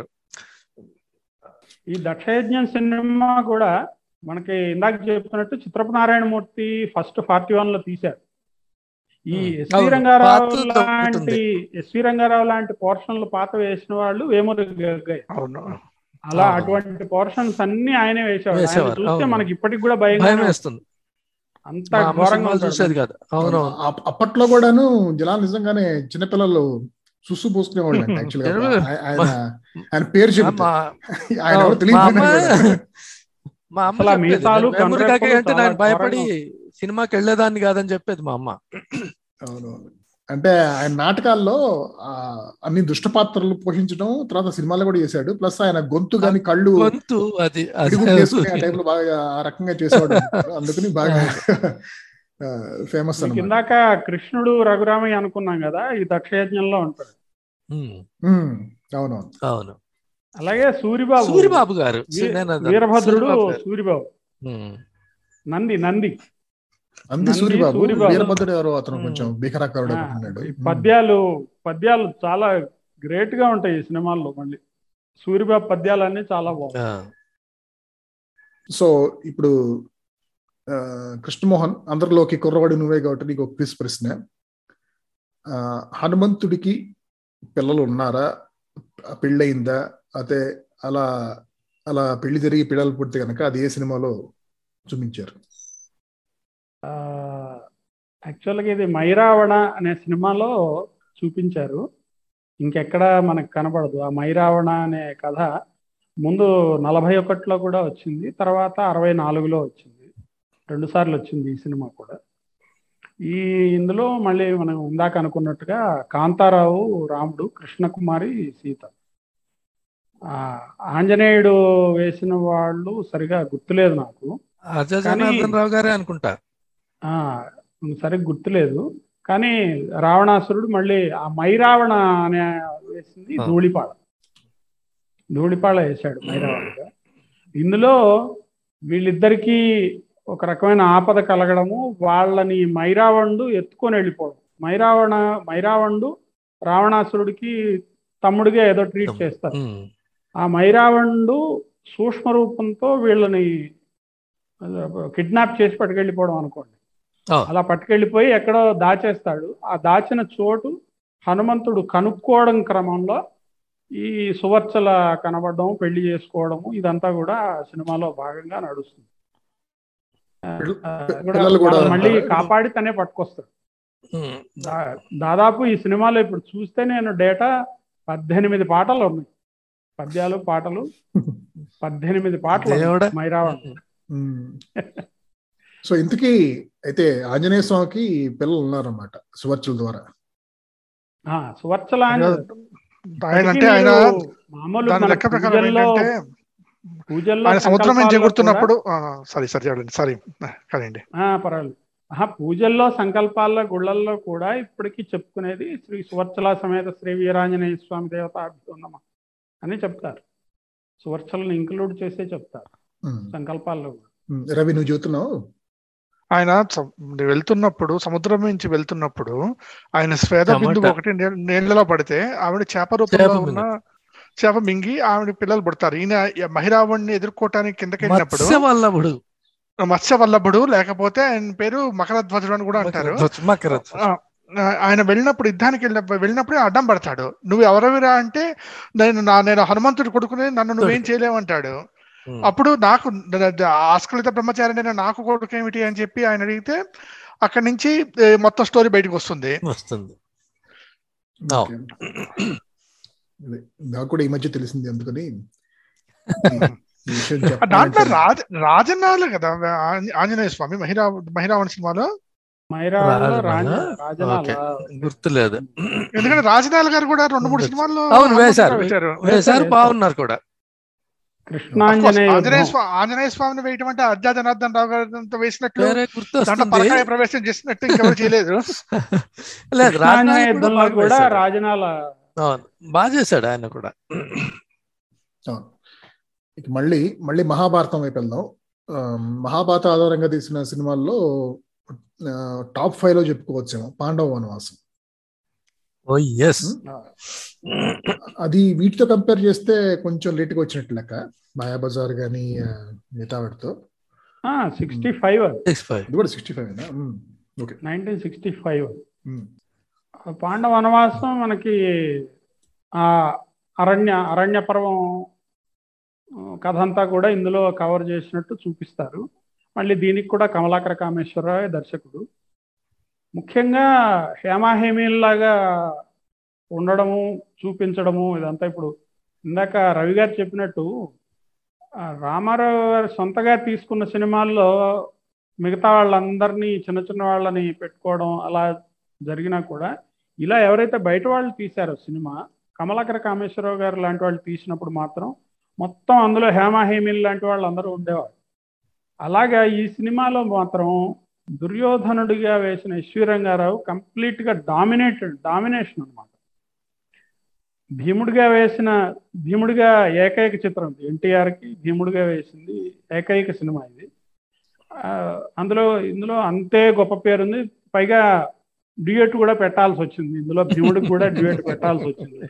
ఈ దక్షయజ్ఞం సినిమా కూడా మనకి ఇందాక చెప్పినట్టు Chitrapu Narayana Murthy first forty one లో తీశారు ఈ Hmm. ఎస్వి అవును. రంగారావు పాత లాంటి దొరుకుతుంది. ఎస్వి రంగారావు లాంటి పోర్షన్లు పాత వేసిన వాళ్ళు వేమూరి గగ్గయ్య అవును అలా అవును. అటువంటి పోర్షన్స్ అన్ని ఆయనే వేసేవాడు ఆయన వేసేవారు, చూస్తే అవును. మనకి ఇప్పటికి కూడా భయం భయం వేస్తుంది అంత మా అమ్మ ఘోరంగా సినిమాలు ఉంటాడు చూసేది కాదు అవునవును అప్- అప్పట్లో కూడాను జనాలు నిజంగానే చిన్నపిల్లలు సుస్సు పోసుకునేవాళ్ళు అంట యాక్చువల్గా చిన్నపిల్లలు. ఆయన ఆయన- ఆయన పేరు ఆ, చెబుతా మా ఆయన ఎవరో అవును, తెలియదు మా అమ్మ- మా అమ్మ అసలు ఆ చెప్పేది, మీసాలు, నేను మెమరీ కండ్రెప్పలు కాకి అంటే చాలా నాకు భయపడి ఘోరంగా సినిమాకి వెళ్ళేదాన్ని కాదని చెప్పేది మా అమ్మ అవును అంటే ఆయన నాటకాల్లో ఆ, అన్ని దుష్ట పాత్రలు పోషించడం తర్వాత సినిమాలో కూడా చేశాడు ప్లస్ ఆయన గొంతు గాని కళ్ళు గొంతు అది అది పిడుగు చేసుకుని ఆ టైప్ లో బాగా ఆ రకంగా చేసేవాడు అందుకని బాగా ఫేమస్ మీకు అన్నమాట ఇందాక కృష్ణుడు రఘురామయ్య అనుకున్నాం కదా ఈ దక్షయజ్ఞంలో ఉంటాడు ఉమ్, ఉమ్, అవునవును అవును అలాగే సూరిబాబు సూరిబాబు గారు వీ- నేను అదే- వీరభద్రుడు సూరిబాబు గారు. సూరిబాబు ఉమ్, నంది నంది అంది నంది, సూరిబాబు సూరిబాబు. వీరభద్రుడు ఎవరో అతను ఉమ్. కొంచెం భీకరాకారుడు ఆ, ఉన్నాడు ఈ పద్యాలు పద్యాలు చాలా గ్రేట్ గా ఉంటాయి ఈ సినిమాల్లో మళ్ళీ సూరిబాబు పద్యాలన్నీ చాలా బాగుంటాయి ఆ, సో ఇప్పుడు ఆ, కృష్ణమోహన్ అందరిలోకి కుర్రవాడి నువ్వే కాబట్టి నీకు ఒక క్విజ్ ప్రశ్న ఆ, హనుమంతుడికి పిల్లలు ఉన్నారా పెళ్ళయిందా అదే అలా అలా పెళ్లి జరిగి పిల్లలు పుడితే కనుక అది ఏ సినిమాలో చూపించారు ఆ, యాక్చువల్గా ఇది మైరావణ అనే సినిమాలో చూపించారు ఇంకెక్కడ మనకు కనపడదు ఆ మైరావణ అనే కథ ముందు నలభై ఒకటిలో కూడా వచ్చింది తర్వాత అరవై నాలుగులో వచ్చింది రెండు సార్లు వచ్చింది ఈ సినిమా కూడా ఈ ఇందులో మళ్ళీ మనం ఇందాక అనుకున్నట్టుగా కాంతారావు రాముడు కృష్ణకుమారి సీత ఆ, ఆంజనేయుడు వేసిన వాళ్ళు సరిగా గుర్తులేదు నాకు అజయ్ కానీ- జనార్దన్ రావు గారే అనుకుంటా ఆ సరిగ్గా గుర్తులేదు కానీ రావణాసురుడు మళ్ళీ ఆ మైరావణ అనే వేసింది ఆ. ధూళిపాళ ధూళిపాళ వేశాడు మైరావణగా ఇందులో వీళ్ళిద్దరికీ ఒక రకమైన ఆపద కలగడము వాళ్ళని మైరావణుడు ఎత్తుకొని వెళ్ళిపోవడం మైరావణ మైరావణుడు రావణాసురుడికి తమ్ముడిగా ఏదో ట్రీట్ తమ్ముడు. చేస్తారు ఉమ్, ఆ మైరావణుడు సూక్ష్మ రూపంతో వీళ్ళని కిడ్నాప్ చేసి పట్టుకెళ్ళిపోవడం అనుకోండి ఆ. అలా పట్టుకెళ్ళిపోయి ఎక్కడో దాచేస్తాడు ఆ దాచిన చోటు హనుమంతుడు కనుక్కోవడం క్రమంలో ఈ సువర్చల కనబడడం పెళ్లి చేసుకోవడము ఇదంతా కూడా సినిమాలో భాగంగా నడుస్తుంది ఆ, పిల్ల- ఆ, పిల్లలు కూడా వాళ్ళని మళ్ళీ ఉంటారా? కాపాడి తనే పట్టుకొస్తాడు ఉమ్, దా- దాదాపు ఈ సినిమాలో ఇప్పుడు చూస్తే నేను డేటా పద్దెనిమిది పాటలు ఉన్నాయి పద్యాలు పాటలు పద్దెనిమిది పాటలు ఉన్నాయి దేవుడా. మైరావణ్ ఉమ్. సో ఇంతకీ అయితే ఆంజనేయ స్వామికి పిల్లలు ఉన్నారన్నమాట సువర్చుల ద్వారా ఆ, సువర్చల అని ఆయన అంటే ఆయన మామూలు దాని మన లెక్క ప్రకారం పూజల్లో ఏంటంటే పూజల్లో ఆయన సముద్రం నుంచి సంకల్పాల్లో ఎగురుతున్నప్పుడు సారీ సారీ చెప్పండి సారీ కానివ్వండి కూడా- ఆ, పర్వాలేదు ఆహా, పూజల్లో సంకల్పాల్లో గుళ్ళల్లో కూడా ఇప్పటికీ చెప్పుకునేది శ్రీ సువర్చల సమేత శ్రీ వీరాంజనేయ స్వామి దేవత అభ్యున్నమ అని చెప్తారు సువర్చలను ఇంక్లూడ్ చేసే చెప్తారు ఉమ్. సంకల్పాల్లో కూడా. ఉమ్. రవి నువ్వు చెబుతున్నావు ఆయన స- వెళ్తున్నప్పుడు సముద్రం నుంచి వెళ్తున్నప్పుడు ఆయన శ్వేత బిందువు టమాటా. ఒకటి నీ- నీళ్ళలో పడితే ఆవిడ చేప రూపంలో చేప ఉన్న చేప మింగి ఆవిడ పిల్లలు పుడతారు ఈయన మహిరావణ్ణి ఎదుర్కోవటానికి కిందకి వెళ్ళినప్పుడు మత్స్య వల్లభుడు మత్స్య వల్లభుడు లేకపోతే ఆయన పేరు మకరధ్వజుడు అని కూడా అంటారు మకర ఆ, ఆయన వెళ్ళినప్పుడు యుద్ధానికి వెళ్ళినప్పుడు వెళ్ళినప్పుడు అడ్డం పడతాడు నువ్వు ఎవరెవరా అంటే నేను నా నేను హనుమంతుడి కొడుకుని నన్ను నువ్వేం చేయలేవంటాడు ఉమ్. అప్పుడు నాకు ద- ద- ఆస్కలిత బ్రహ్మచారి నేను నాకు కొడుకు ఏమిటి అని చెప్పి ఆయన అడిగితే అక్కడి నుంచి ఏ, మొత్తం స్టోరీ బయటకు వస్తుంది వస్తుంది ఓకే. అదే, నాకు కూడా ఈ మధ్య తెలిసింది అందుకని ఈ విషయం ఆ దాంట్లో చెప్పాలంటే- రాజ రాజన్నాలు కదా ఆంజ- ఆంజనేయ స్వామి మహిరా మహిరావణ సినిమాలో మైరాలో రాజనాల? రాజనాల ఓకే. గుర్తులేదు ఎందుకంటే రాజనాల్ గారు కూడా రెండు మూడు సినిమాల్లో అవును, వేశారు. వేశారు వేశారు బాగున్నారు కూడా కృష్ణాంజనేయ ఆంజనేయ యుద్ధం. స్వామి ఆంజనేయ స్వామిని వేయటం అంటే అర్జా జనార్దన్ రావు గారితో వేసినట్లు వేరే దాంట్లో గుర్తొస్తుంది పరకాయ ప్రవేశం చేసినట్టు ఇంకెవరు చేయలేదు లేదు కృష్ణాంజనేయ రాజనాల కూడా యుద్ధంలో బాగా కూడా వేశాడు. రాజనాల అవును బాగా చేశాడు ఆయన కూడా అవును. ఇక మళ్ళీ మళ్ళీ మహాభారతం వైపు వెళ్దాం ఆ, మహాభారత ఆధారంగా తీసిన సినిమాల్లో ఆ, టాప్ ఫైవ్ లో చెప్పుకోవచ్చేమో పాండవ వనవాసం ఓ ఎస్ అది వీటితో కంపేర్ చేస్తే కొంచెం లేట్ గా వచ్చినట్టు లెక్క మాయాబజార్ గానీ ఆ, మిగతా వాటితో సిక్స్టీ ఫైవ్ సిక్స్ ఫైవ్ ఇది కూడా sixty five okay nineteen sixty five um. Pandava Vanavasam మనకి ఆ అరణ్య అరణ్య పర్వం ఆ, కథ అంతా కూడా ఇందులో కవర్ చేసినట్టు చూపిస్తారు మళ్ళీ దీనికి కూడా కమలాకర కామేశ్వరరావు దర్శకుడు ముఖ్యంగా హేమాహేమీల్లాగా ఉండడము చూపించడము ఇదంతా ఇప్పుడు ఇందాక రవి గారు చెప్పినట్టు ఆ, రామారావు గారు సొంతగా తీసుకున్న సినిమాల్లో మిగతా వాళ్ళందరినీ చిన్న చిన్న వాళ్ళని పెట్టుకోవడం అలా జరిగినా కూడా ఇలా ఎవరైతే బయట వాళ్ళు తీశారో సినిమా కమలాకర కామేశ్వరరావు గారు లాంటి వాళ్ళు తీసినప్పుడు మాత్రం మొత్తం అందులో హేమాహేమిల్ లాంటి వాళ్ళు అందరూ ఉండేవారు అలాగా ఈ సినిమాలో మాత్రం దుర్యోధనుడిగా వేసిన ఎస్వి రంగారావు కంప్లీట్ గా డామినేటెడ్ డామినేషన్ అన్నమాట భీముడిగా వేసిన భీముడిగా ఏకైక చిత్రం ఎన్టీఆర్ కి భీముడిగా వేసింది ఏకైక సినిమా ఇది ఆ, అందులో ఇందులో అంతే గొప్ప పేరుంది పైగా డ్యూయట్ కూడా పెట్టాల్సి వచ్చింది ఇందులో భీముడికి కూడా డ్యూయట్ పెట్టాల్సి వచ్చింది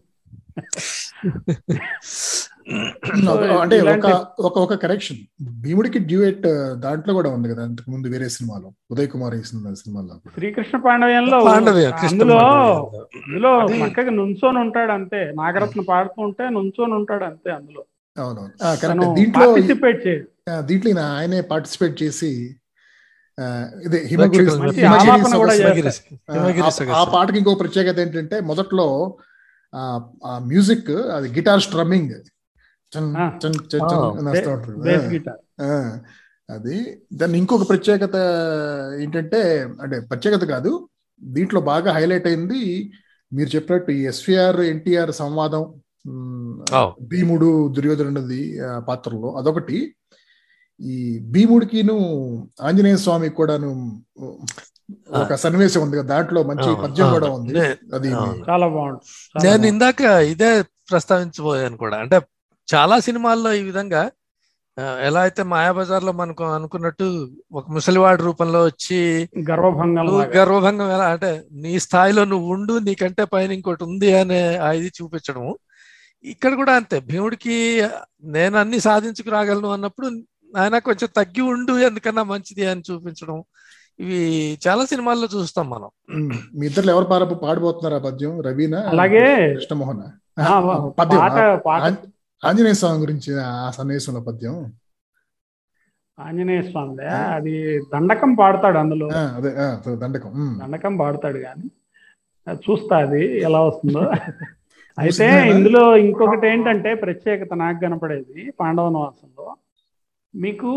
ఒక- అంటే ఒక ఇలాంటి- ఒక ఒక కరెక్షన్ భీముడికి డ్యూయట్ దాంట్లో కూడా ఉంది కదా అంతకు ముందు వేరే సినిమాలో ఉదయ్ కుమార్ వేసిన సినిమాలో కూడా. శ్రీకృష్ణ పాండవ్యంలో పాండవ్యం కృష్ణ అందులో పాండవ్యం. అందులో అది- పక్కకి నుంచొని ఉంటాడు అంతే నాగరత్న పాడుతూ ఉంటే నుంచొని ఉంటాడు అంతే అందులో అవునవును ఆ, కరెక్ట్ తను దీంట్లో పార్టిసిపేట్ చేయడు ఆ, దీంట్లో ఈయన ఆయనే పార్టిసిపేట్ చేసి ఆ, ఇదే హిమగిరి ప్రేక్షకులను మంచి హిమగిరి ఆలాపన కూడా సొగసు. హిమగిరి ఆ, హిమగిరి ఆ- ఆ సొగసు. పాటకి ఇంకో ప్రత్యేకత ఏంటంటే మొదట్లో ఆ ఆ మ్యూజిక్ అది గిటార్ స్ట్రమ్మింగ్ చన్ ఆ. చన్ చన్ చన్ ఆ. అని వస్తూ ఉంటుంది. బేస్ గిటార్ ఆ, అది దాన్ని ఇంకొక ప్రత్యేకత ఏంటంటే అంటే ప్రత్యేకత కాదు దీంట్లో బాగా హైలైట్ అయింది మీరు చెప్పినట్టు ఈ ఎస్విఆర్ ఎన్టీఆర్ సంవాదం ఉమ్, Oh. భీముడు దుర్యోధనుడిది ఆ, పాత్రలో అదొకటి ఈ భీముడికిను ఆంజనేయ స్వామి కూడాను ఒక సన్నివేశం ఉంది కదా దాంట్లో మంచి అవును, పద్యం కూడా అవును. ఉంది నే- అది అవును. చాలా బాగుంటుంది చాలా నేను బాగుంటుంది. ఇందాక ఇదే ప్రస్తావించబోయాను కూడా అంటే చాలా సినిమాల్లో ఈ విధంగా ఆ, ఎలా అయితే మాయాబజార్ లో మనకు అనుకున్నట్టు ఒక ముసలివాడి రూపంలో వచ్చి గర్వభంగం నువ్వు లాగా. గర్వభంగం ఎలా అంటే నీ స్థాయిలో నువ్వు ఉండు నీకంటే పైన ఇంకోటి ఉంది అనే ఆ ఇది చూపించడము ఇక్కడ కూడా అంతే భీముడికి నేను అన్ని సాధించుకురాగలను అన్నప్పుడు ఆయన కొంచెం తగ్గి ఉండు ఎందుకన్నా మంచిది అని చూపించడం ఇవి చాలా సినిమాల్లో చూస్తాం మనం ఉమ్, మీ ఇద్దరు ఎవరు పాడ పాడబోతున్నారు ఆ పద్యం రవీనా అలాగే కృష్ణమోహన్ ఆ, పద్యం పాట పాట ఆం- ఆంజనేయ స్వామి గురించి ఆ సన్నివేశంలో పద్యం ఆంజనేయ స్వామిదే అది దండకం పాడతాడు అందులో ఆ, అదే ఆ, దండకం ఉమ్. దండకం పాడతాడు కానీ అది చూస్తా అది ఎలా వస్తుందో అయితే సిద్ధమేనా? ఇందులో ఇంకొకటి ఏంటంటే ప్రత్యేకత నాకు కనపడేది పాండవ నివాసంలో మీకు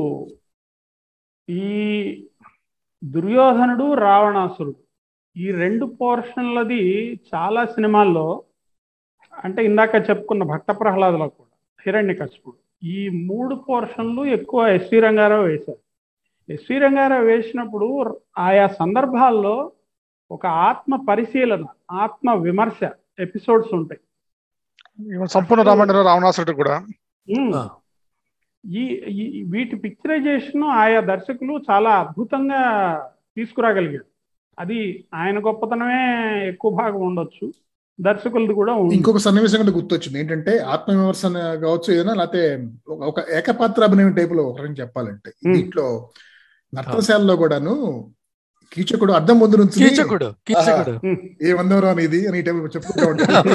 ఈ దుర్యోధనుడు రావణాసురుడు ఈ రెండు పోర్షన్లది చాలా సినిమాల్లో అంటే ఇందాక చెప్పుకున్న భక్త ప్రహ్లాదులో కూడా హిరణ్యకశిపుడు ఈ మూడు పోర్షన్లు ఎక్కువ ఎస్వి రంగారావు వేశారు ఎస్వి రంగారావు వేసినప్పుడు ఆయా సందర్భాల్లో ఒక ఆత్మ పరిశీలన ఆత్మ విమర్శ ఎపిసోడ్స్ ఉంటాయి సంపూర్ణ రామాయణంలో రావణాసురుడు కూడా ఉమ్. ఆ. ఈ ఈ- వీటి పిక్చరైజేషన్ ఆయా దర్శకులు చాలా అద్భుతంగా తీసుకురాగలిగారు అది ఆయన గొప్పతనమే ఎక్కువ భాగం ఉండొచ్చు దర్శకులది కూడా ఉంది ఇంకొక సన్నివేశం కూడా గుర్తొచ్చింది ఏంటంటే ఆత్మవిమర్శన కావచ్చు ఏదైనా లేకపోతే ఒక- ఒక ఏకపాత్ర అభినయం టైప్ లో ఒకరిని చెప్పాలంటే Hmm. దీంట్లో నర్తనశాలలో కూడాను కీచకుడు అద్దం ముందు నుంచి కీచకుడు కీచకుడు ఏ వందవరం అనేది అని ఈ టైప్ చెప్పుకుంటూ ఉంటాడు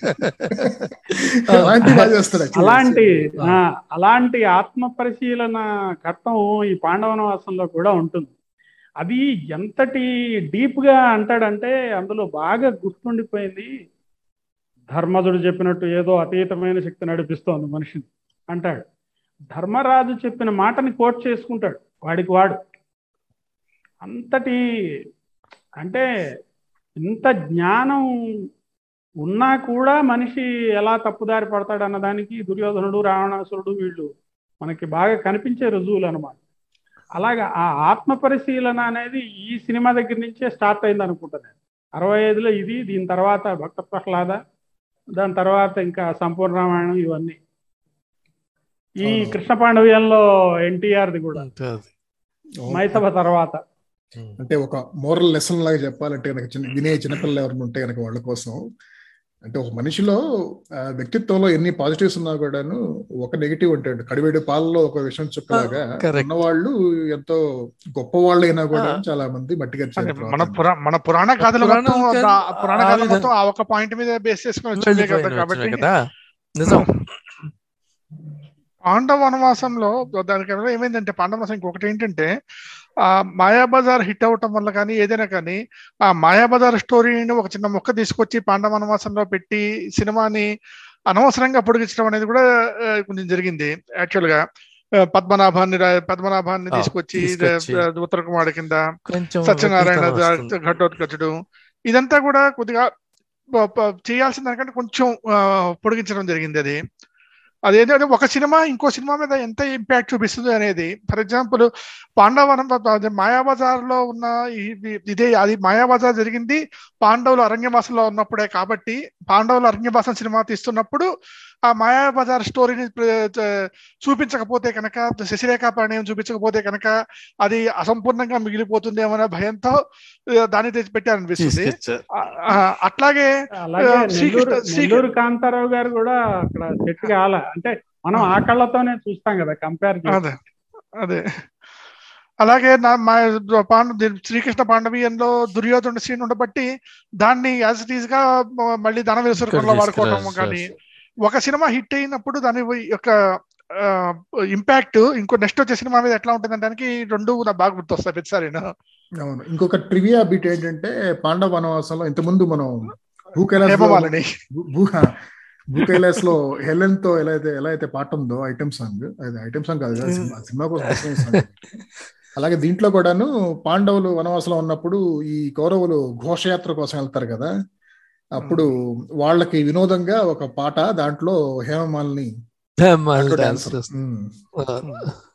అలాంటి బాగా చేస్తాడు actually. అలాంటి ఆ, అలాంటి ఆత్మ పరిశీలన ఘట్టం ఈ పాండవనవాసంలో కూడా ఉంటుంది అది ఎంతటి డీప్ గా అంటాడంటే అందులో బాగా గుర్తుండిపోయింది ధర్మజుడు చెప్పినట్టు ఏదో అతీతమైన శక్తి నడిపిస్తోంది మనిషిని అంటాడు ధర్మరాజు చెప్పిన మాటని కోట్ చేసుకుంటాడు వాడికి వాడు అంతటి అంటే ఇంత జ్ఞానం ఉన్నా కూడా మనిషి ఎలా తప్పుదారి పడతాడు అన్నదానికి దుర్యోధనుడు రావణాసురుడు వీళ్ళు మనకి బాగా కనిపించే రుజువులు అనమాట అలాగా ఆ ఆత్మ పరిశీలన అనేది ఈ సినిమా దగ్గర నుంచే స్టార్ట్ అయింది అనుకుంటాను అరవై ఐదులో ఇది దీని తర్వాత భక్త ప్రహ్లాద దాని తర్వాత ఇంకా సంపూర్ణ రామాయణం ఇవన్నీ ఈ అవును. కృష్ణ పాండవ్యంలో ఎన్టీఆర్ది కూడా ఉంటుంది. మైసభ తర్వాత అంటే ఒక మోరల్ లెసన్ లాగా చెప్పాలంటే కనుక చిన్న వినే చిన్నపిల్లలు ఎవరైనా ఉంటే కనుక వాళ్ళ కోసం అంటే ఒక మనిషిలో ఆ, వ్యక్తిత్వంలో ఎన్ని పాజిటివ్స్ ఉన్నా కూడాను ఒక నెగిటివ్ ఉంటాడు కడివేడి పాలలో ఒక విషయం చుక్కలాగా correct. ఉన్నవాళ్ళు ఎంతో గొప్ప వాళ్ళు అయినా కూడా ఆ. చాలా మంది మట్టిగా అదే మన పురా మన పురాణ కథలు పురాణం మొత్తం కా- దా- పురాణ ఆ కథలు విధంగా- మొత్తం ఆ ఒక పాయింట్ మీద బేస్ చేసుకుని వచ్చిందే కదా వెళ్ళిపోయిన కాబట్టి వచ్చినాయి కదా నిజం పాండవ వనవాసంలో దానికి వల్ల ఏమైందంటే పాండవ వనవాసం ఇంకొకటి ఏంటంటే ఆ మాయాబజార్ హిట్ అవటం వల్ల కానీ ఏదైనా కానీ ఆ మాయాబజార్ స్టోరీని ఒక చిన్న మొక్క తీసుకొచ్చి పాండవ వనవాసంలో పెట్టి సినిమాని అనవసరంగా పొడిగించడం అనేది కూడా ఆ, కొంచెం జరిగింది యాక్చువల్ గా ఆ, పద్మనాభాన్ని రా- పద్మనాభాన్ని ఆ, తీసుకొచ్చి తీసుకొచ్చి. ఆ, ఉత్తర కుమారుడి కింద కొంచెం సత్యనారాయణ వక్రీకరణ వస్తుంది. ఘటోత్కచుడు ఇదంతా కూడా కొద్దిగా ప- ప- చేయాల్సిన దానికంటే కొంచెం ఆ, పొడిగించడం జరిగింది అది అదేంటంటే ఒక సినిమా ఇంకో సినిమా మీద ఎంత ఇంపాక్ట్ చూపిస్తుంది అనేది ఫర్ ఎగ్జాంపుల్ పాండవనం అదే మాయాబజార్ లో ఉన్న ఈ- ఈ- ఇదే అది మాయాబజార్ జరిగింది పాండవులు అరణ్యవాసంలో ఉన్నప్పుడే కాబట్టి పాండవులు అరణ్యవాసం సినిమా తీస్తున్నప్పుడు ఆ మాయాబజార్ స్టోరీని ప్ర- చూపించకపోతే కనుక శశిరేఖ పరిణయం చూపించకపోతే కనుక అది అసంపూర్ణంగా మిగిలిపోతుందేమో అనే భయంతో ఆ, దాన్ని తెచ్చి పెట్టారనిపిస్తుంది తీసుకొచ్చారు. ఆ, ఆ, అట్లాగే అలాగే ఆ, శ్రీకృష్ణ- నెల్లూరు శ్రీ- నెల్లూరు కాంతారావు గారు కూడా అక్కడ సెట్ కాల అంటే మనం ఆ కళ్ళతోనే చూస్తాం కదా కంపేర్ చేసి అదే అదే అలాగే నా మా పాండ ది- శ్రీకృష్ణ పాండవీయంలో దుర్యోధన సీన్ ఉండబట్టి దాన్ని యాజ్ ఇట్ ఈస్ గా మ- మళ్ళీ ధన ఇక్కడ విసురుకుల్లో వాడుకోవడం తీసుకురా- కానీ ఒక సినిమా హిట్ అయినప్పుడు దాని యొక్క ఇంపాక్ట్ ఇంకో నెక్స్ట్ వచ్చే సినిమా మీద ఎట్లా ఉంటుంది దానికి రెండు నాకు బాగా గుర్తొస్తాయి ప్రతిసారి అవును ఇంకొక ట్రివియా బిట్ ఏంటంటే పాండవ వనవాసంలో ఇంతకుముందు మనం భూ కైలాస్ హేమమాలిని భూ భూ కైలాస్ లో హెలెన్ తో ఎలా అయితే ఎలా అయితే పాట ఉందో ఐటమ్ సాంగ్ అది ఐటమ్ సాంగ్ కాదు కదా, సినిమా సినిమా కోసం వస్తున్న సాంగ్. అలాగే దీంట్లో కూడాను పాండవులు వనవాసంలో ఉన్నప్పుడు ఈ కౌరవులు ఘోషయాత్ర కోసం వెళ్తారు కదా అప్పుడు వాళ్ళకి వినోదంగా ఒక పాట దాంట్లో హేమమాలిని మళ్ళీ డాన్స్ dancer. చేస్తుంది. ఉమ్.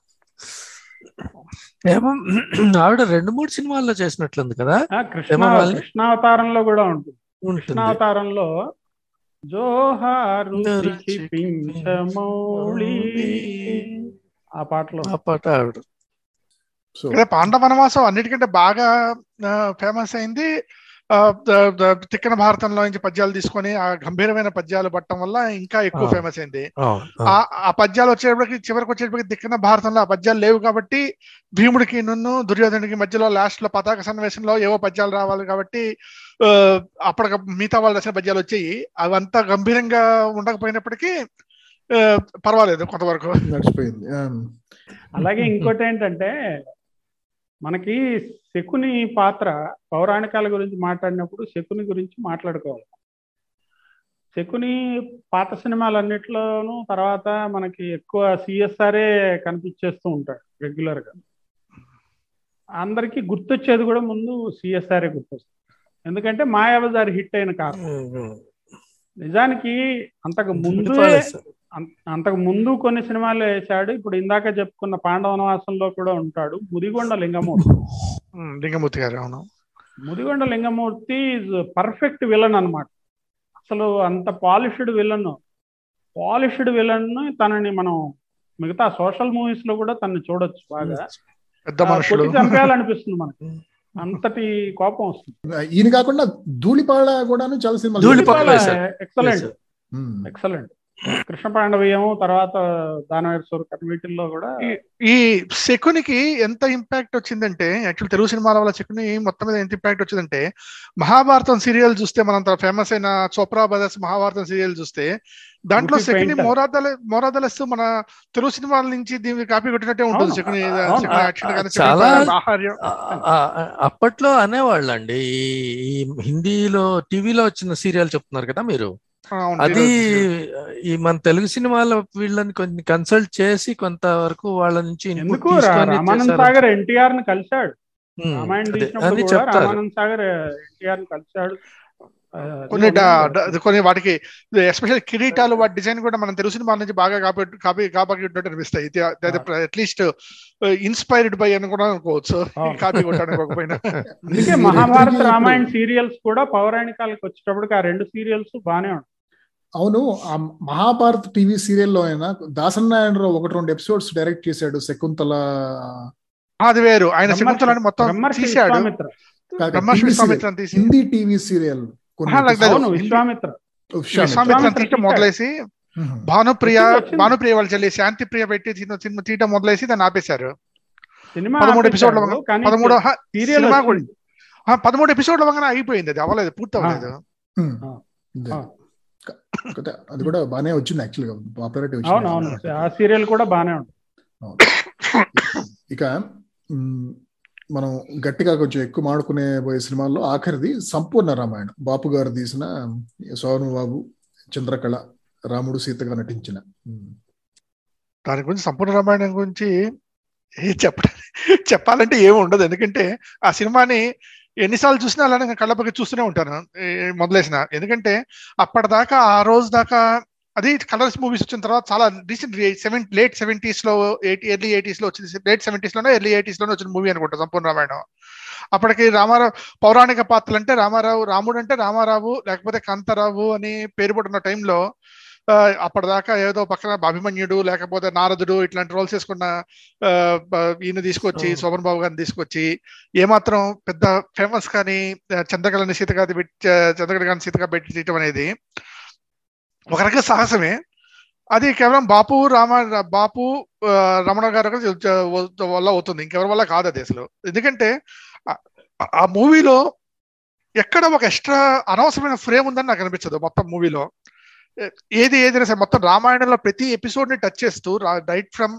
ఏమో ఆవిడ రెండు మూడు సినిమాల్లో చేసినట్లుంది కదా ఆ, కృష్ణ హేమమాలిని? కృష్ణావతారంలో కూడా ఉంటుంది ఉంటుంది కృష్ణావతారంలో జోహారు రుచి పింఛమౌళి ఆ పాటలో ఆ పాట ఆవిడ సో ఇక్కడ పాండవ వనవాసం అన్నిటికంటే బాగా ఫేమస్ అయింది ఆ, ద- ద- తిక్కన భారతంలో నుంచి పద్యాలు తీసుకొని ఆ గంభీరమైన పద్యాలు పట్టడం వల్ల ఇంకా ఎక్కువ ఆ. ఫేమస్ అయింది అవును, ఆ అవును. ఆ పద్యాలు వచ్చేటప్పటికి చివరికి వచ్చేటప్పటికి దిక్కన భారతంలో ఆ పద్యాలు లేవు కాబట్టి భీముడికి నున్ను దుర్యోధనుడికి మధ్యలో లాస్ట్ లో పతాక సన్నివేశంలో ఏవో పద్యాలు రావాలి కాబట్టి ఆ, అప్పటికి మిగతా వాళ్ళు రాసిన పద్యాలు వచ్చాయి అవంతా గంభీరంగా ఉండకపోయినప్పటికీ ఆ, పర్వాలేదు కొంతవరకు నడిచిపోయింది ఆ. అలాగే ఇంకోటి ఏంటంటే మనకి శకుని పాత్ర పౌరాణికాల గురించి మాట్లాడినప్పుడు శకుని గురించి మాట్లాడుకోవాలి శకుని పాత సినిమాలన్నిట్లోనూ తర్వాత మనకి ఎక్కువ సిఎస్ఆర్ఏ కనిపించేస్తూ ఉంటాడు రెగ్యులర్ గా అందరికీ గుర్తొచ్చేది కూడా ముందు సిఎస్ఆర్ఏ గుర్తొస్తుంది ఎందుకంటే మాయాబజార్ హిట్ అయిన కారణం నిజానికి అంతకు ముందు విడిపాడేశారు. అంతకు ముందు కొన్ని సినిమాలు వేశాడు ఇప్పుడు ఇందాక చెప్పుకున్న పాండవనవాసంలో కూడా ఉంటాడు ముదిగొండ లింగమూర్తి ఉమ్, లింగమూర్తి గారు అవును Mudigonda Lingamurthy is perfect villain అన్నమాట అసలు అంత పాలిష్డ్ విలన్ పాలిష్డ్ విలన్ తనని మనం మిగతా సోషల్ మూవీస్ లో కూడా తన్ని చూడొచ్చు బాగా పెద్ద ఆ, మనుషులు కొట్టి చంపేయాలనిపిస్తుంది మనకి అంతటి కోపం వస్తుంది ఈయన కాకుండా ధూళిపాళ కూడాను చాలా సినిమాలు ధూళిపాళ వేశారు. Excellent um. Excellent Krishna Pandaveeyam తర్వాత దానవేశ్వర వీటిల్లో కూడా ఈ- ఈ శకునికి ఎంత ఇంపాక్ట్ వచ్చిందంటే యాక్చువల్ తెలుగు సినిమాల వల్ల శకుని మొత్తం మీద ఎంత ఇంపాక్ట్ వచ్చిందంటే మహాభారతం సీరియల్ చూస్తే మనంత ఫేమస్ అయిన చోప్రా బ్రదర్స్ మహాభారతం సీరియల్ చూస్తే దాంట్లో Lucy శకుని Painter. మోరాదల మోరాదలస్ మన తెలుగు సినిమాల నుంచి దీన్ని కాపీ కొట్టినట్టే ఉంటుంది అవును. శకుని అవును. శకుని యాక్షన్ కానీ శకుని చాలా- ప్రకారం ఆహార్యం ఆ- ఆ- అప్పట్లో అనేవాళ్ళండి ఈ ఈ హిందీలో టీవీలో వచ్చిన సీరియల్ చెప్తున్నారు కదా మీరు ఆ, అవును, అది serial. ఈ మన తెలుగు సినిమాల వీళ్ళని కొన్ని కన్సల్ట్ చేసి కొంతవరకు వాళ్ళ నుంచి input ఎందుకు రా- తీసుకొని రామానంద్ చేశారు. సాగర్ ఎన్టీఆర్ ని కలిశాడు ఉమ్, రామాయణం అదే, తీసినప్పుడు అని కూడా చెప్తారు రామానంద్ సాగర్ ఎన్టీఆర్ ని కలిశాడు ఆ, కొన్ని అది డా- ఉంది. డా- కొన్ని వాటికి ఎస్పెషల్ కిరీటాలు వాటి డిజైన్ కూడా మనం తెలుగు సినిమాల నుంచి బాగా కాపీ కాపీ కాపాడినట్టు అనిపిస్తాయి అట్లీస్ట్ ఇన్స్పైర్డ్ బై అని కూడా అనుకోవచ్చు అవును. కాపీ కొట్టడానికి అందుకే మీరు మహాభారత ఎప్పటికీ రామాయణ ఇప్పుడు- సీరియల్స్ కూడా పౌరాణికాలకు వచ్చేటప్పటికి ఆ రెండు సీరియల్స్ బానే ఉంటాయి అవును ఆ మహాభారత్ టీవీ సీరియల్లో అయినా దాసనారాయణరావు ఒకటి రెండు ఎపిసోడ్స్ డైరెక్ట్ చేశాడు శకుంతల అది వేరు ఆయన బ్రహ్మర్షి- శకుంతలని మొత్తం బ్రహ్మర్షి తీశాడు విశ్వామిత్ర కాక బ్రహ్మర్షి టీవీ విశ్వామిత్రని సీరియల్, తీసి హిందీ టీవీ సీరియల్ కొన్ని ఆహా, like that. అవును హిందీ- విశ్వామిత్ర విశ్వామిత్ర. విశ్వామిత్రని విశ్వామిత్ర తీయటం తీశాడు. మొదలేసి ఉహు. భానుప్రియ వచ్చింది, వచ్చింది. భానుప్రియ వాళ్ళు చెల్లి శాంతి ప్రియ పెట్టి సినిమా సినిమా తీయటం మొదలేసి దాన్ని ఆపేశారు సినిమా పదమూడు ఆపేశాడు, ఎపిసోడ్ల కానీ పదమూడు ఆహా, సీరియల్ సినిమా వచ్చింది. కూడా- ఆ, పదమూడు ఎపిసోడ్ల వంగన అయిపోయింది అది అవ్వలేదు పూర్తి అవ్వలేదు ఉమ్. ఆ. అదే. ఆ. కాకపోతే అది కూడా బాగానే వచ్చింది యాక్చువల్ గా పాపులారిటీ అవును అవును ఆ సీరియల్ కూడా బానే ఉంటుంది ఇక మ్, మనం గట్టిగా కొంచెం ఎక్కువ మాడుకునే పోయే సినిమాల్లో ఆఖరిది సంపూర్ణ రామాయణం బాపు గారు తీసిన సోను బాబు చంద్రకళ రాముడు సీతగా నటించిన మ్. దాని గురించి సంపూర్ణ రామాయణం గురించి ఏ చెప్ప చెప్పాలంటే ఏమి ఉండదు ఎందుకంటే ఆ సినిమాని ఎన్నిసార్లు చూసినా అలానే నేను కళ్ళపకి చూస్తూనే ఉంటాను ఏ, మొదలేసిన ఎందుకంటే అప్పటిదాకా ఆ రోజు దాకా అది కలర్స్ మూవీస్ వచ్చిన తర్వాత చాలా రీసెంట్ సెవెన్ లేట్ సెవెంటీస్ లో ఎయిటీ ఎర్లీ ఎయిటీస్ లో వచ్చింది లేట్ సెవెంటీస్ లోనే ఎర్లీ ఎయిటీస్ లోనే వచ్చిన మూవీ అనుకుంటా సంపూర్ణ రామాయణం అప్పటికి రామారావు పౌరాణిక పాత్రలు అంటే రామారావు రాముడు అంటే రామారావు లేకపోతే కాంతారావు అని పేరు పడున్న టైంలో ఆ, అప్పటిదాకా ఏదో పక్కన అభిమన్యుడు లేకపోతే నారదుడు ఇట్లాంటి రోల్స్ వేసుకున్న ఆ, బ- ఈయన తీసుకొచ్చి అవును. శోభన్ బాబు గారిని తీసుకొచ్చి ఏమాత్రం పెద్ద ఫేమస్ కానీ ఆ, చంద్రకళని సీతగా పెట్టి చంద్రకళ గారిని సీతగా పెట్టి తీయటం అనేది ఒక రకంగా సాహసమే అది కేవలం బాపు రామ బాపు ఆ, రమణ గారు ఒకరు చ- వల్ల అవుతుంది ఇంకెవరి వల్ల కాదు అది అసలు ఎందుకంటే ఆ- ఆ మూవీలో ఎక్కడ ఒక ఎక్స్ట్రా అనవసరమైన ఫ్రేమ్ ఉందని నాకు అనిపించదు మొత్తం మూవీలో ఏది ఏదైనా సరే మొత్తం రామాయణంలో ప్రతి ఎపిసోడ్ ని టచ్ చేస్తూ రైట్ ఫ్రమ్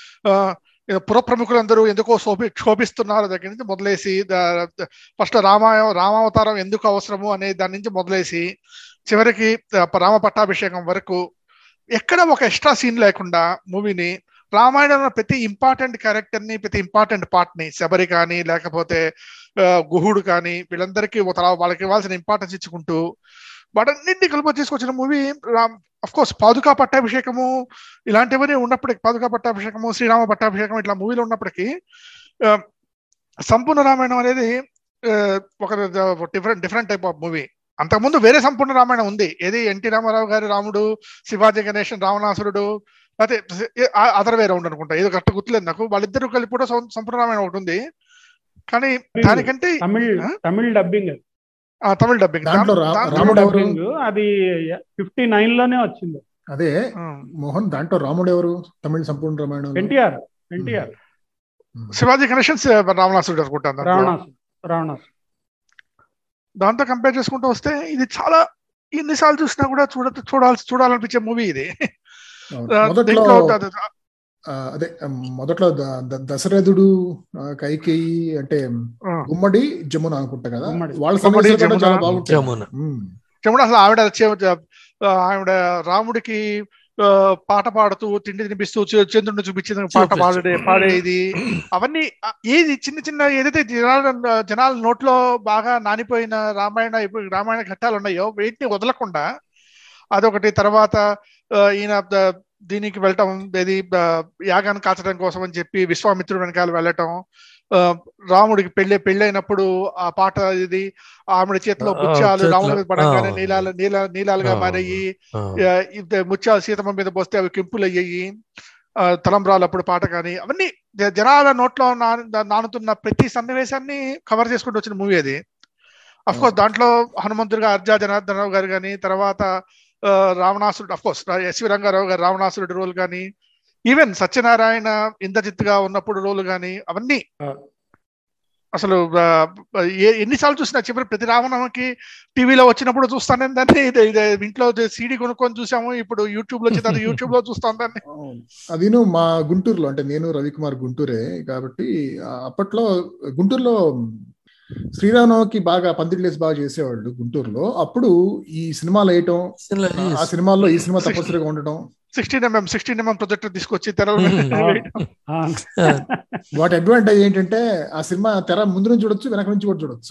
పుర ప్రముఖులందరూ ఎందుకో శోభి శోభిస్తున్నారు దగ్గర నుంచి మొదలేసి ఫస్ట్ రామాయ రామావతారం ఎందుకు అవసరము అనే దాని నుంచి మొదలేసి చివరికి ఆ, రామ పట్టాభిషేకం వరకు ఎక్కడ ఒక ఎక్స్ట్రా సీన్ లేకుండా మూవీని రామాయణంలో ప్రతి ఇంపార్టెంట్ క్యారెక్టర్ ని ప్రతి ఇంపార్టెంట్ పార్ట్ ని శబరి కానీ లేకపోతే ఆ, గుహుడు కానీ వీళ్ళందరికీ ఒక తర- వాళ్ళకి ఇవ్వాల్సిన ఇంపార్టెన్స్ ఇచ్చుకుంటూ వాటన్నింటినీ కలిపి తీసుకొచ్చిన movie Ram of course Paduka Pattabhishekamu ఇలాంటివన్నీ ఉన్నప్పటికీ పాదుకా పట్టాభిషేకము శ్రీరామ పట్టాభిషేకం ఇట్లా మూవీలో ఉన్నప్పటికీ ఆ, సంపూర్ణ రామాయణం అనేది ఆ, ఒక different different type of movie అంతకుముందు వేరే సంపూర్ణ రామాయణం ఉంది ఏది ఎన్టీ రామారావు గారి రాముడు శివాజీ గణేశన్ రావణాసురుడు లేకపోతే అదర్ వే రౌండ్ అనుకుంటా ఏదో కరెక్ట్ గుర్తులేదు నాకు వాళ్ళిద్దరూ కలిపి కూడా సం- సంపూర్ణ రామాయణం ఒకటి ఉంది కానీ దానికంటే తమిళ్ ఆ? తమిళ్ డబ్బింగ్ అది ఆ, తమిళ డబ్బింగ్ దాంట్లో రా- తమిళ్ రాముడు ఎవరు? డబ్బింగ్ అది ఫిఫ్టీ నైన్ లోనే వచ్చింది అదే మోహన్ దాంట్లో రాముడు ఎవరు తమిళ సంపూర్ణ రామాయణం ఎన్టీఆర్ ఎన్టీఆర్ శివాజీ గణేశన్ రావణాసురుడు అనుకుంటాను దాంట్లో. రావణాసు రావణాసు దాంతో కంపేర్ చేసుకుంటూ వస్తే ఇది చాలా ఎన్నిసార్లు చూసినా కూడా చూడ చూడాల్సి చూడాలనిపించే మూవీ ఇది ఆ, మొదట్లో దీంట్లో ద- ద- ఆ, అదే ఆ, మొదట్లో ద- ద- దశరథుడు ఆ, కైకేయి అంటే ఆ, గుమ్మడి జమున అనుకుంటా కదా గుమ్మడి. వాళ్ళ గుమ్మడి, సన్నివేశాలు కూడా చాలా జమున, బాగుంటాయి జమున. ఉమ్. చెముడు అసలు ఆవిడ చే- చ- ఆ, ఆవిడ రాముడికి ఆ, పాట పాడుతూ తిండి తినిపిస్తూ చ- చంద్రుడిని చూపించిన పాట చూపించు. పాడే పాడేది అవన్నీ ఆ, ఏది చిన్న చిన్న ఏదైతే జనాల జనాల నోట్లో బాగా నానిపోయిన రామాయణ ఇప్పుడు రామాయణ ఘట్టాలు ఉన్నాయో వీటిని వదలకుండా అదొకటి తర్వాత ఆ, ఈయన ద- దీనికి వెళ్ళటం ఏది ఆ, యాగాన్ని కాల్చడం కోసం అని చెప్పి విశ్వామిత్రుడు వెనకాల వెళ్ళటం ఆ, రాముడికి పెళ్లి పెళ్ళైనప్పుడు ఆ పాట ఇది ఆవిడ చేతిలో ఆ, ముత్యాలు చేతిలో. రాముడి మీద పడంగానే ఆ. నీలాలు నీల నీలాలుగా ఆ. మారయ్యి ఆ, ఆ, ఇది ముత్యాలు సీతమ్మ మీద పోస్తే అవి కెంపులు అయ్యాయి ఆ, తలంబ్రాలు అప్పుడు పాట కానీ అవన్నీ జ- జనాల నోట్లో నా- నానుతున్న ప్రతి సన్నివేశాన్ని కవర్ చేసుకుంటూ వచ్చిన మూవీ అది అఫ్ కోర్స్ దాంట్లో హనుమంతుడిగా అర్జా జనార్దన్ రావు గారు కానీ తర్వాత ఆ, రావణాసురుడు అఫ్ కోర్స్ ఎస్వి రంగారావు గారు రావణాసురుడి రోల్ కానీ ఈవెన్ సత్యనారాయణ ఇంద్రజిత్ గా ఉన్నప్పుడు రోల్ కానీ అవన్నీ ఆ. అసలు ఆ, ఏ- ఎన్నిసార్లు చూసినా చివరి ప్రతి రావణకి టీవీలో వచ్చినప్పుడు చూస్తాను దాన్ని ఇది- ఇది ఇంట్లో సీడీ కొనుక్కొని చూసాము ఇప్పుడు యూట్యూబ్ లో వచ్చింది యూట్యూబ్ లో చూస్తాను దాన్ని అదిను మా గుంటూరులో అంటే నేను రవికుమార్ గుంటూరే కాబట్టి ఆ, అప్పట్లో గుంటూరులో శ్రీరామనవమికి బాగా పందిరిలేసి బాగా చేసేవాళ్ళు గుంటూరులో అప్పుడు ఈ సినిమాలు వేయటం ఆ సినిమాల్లో ఈ సినిమా తప్పనిసరిగా ఉండటం sixteen MM sixteen MM projector తీసుకొచ్చి తెరల మీద Hmm. వేయడం. ఆ, వాటి అడ్వాంటేజ్ ఏంటంటే ఆ సినిమా తెర ముందు నుంచి చూడొచ్చు వెనక నుంచి కూడా చూడొచ్చు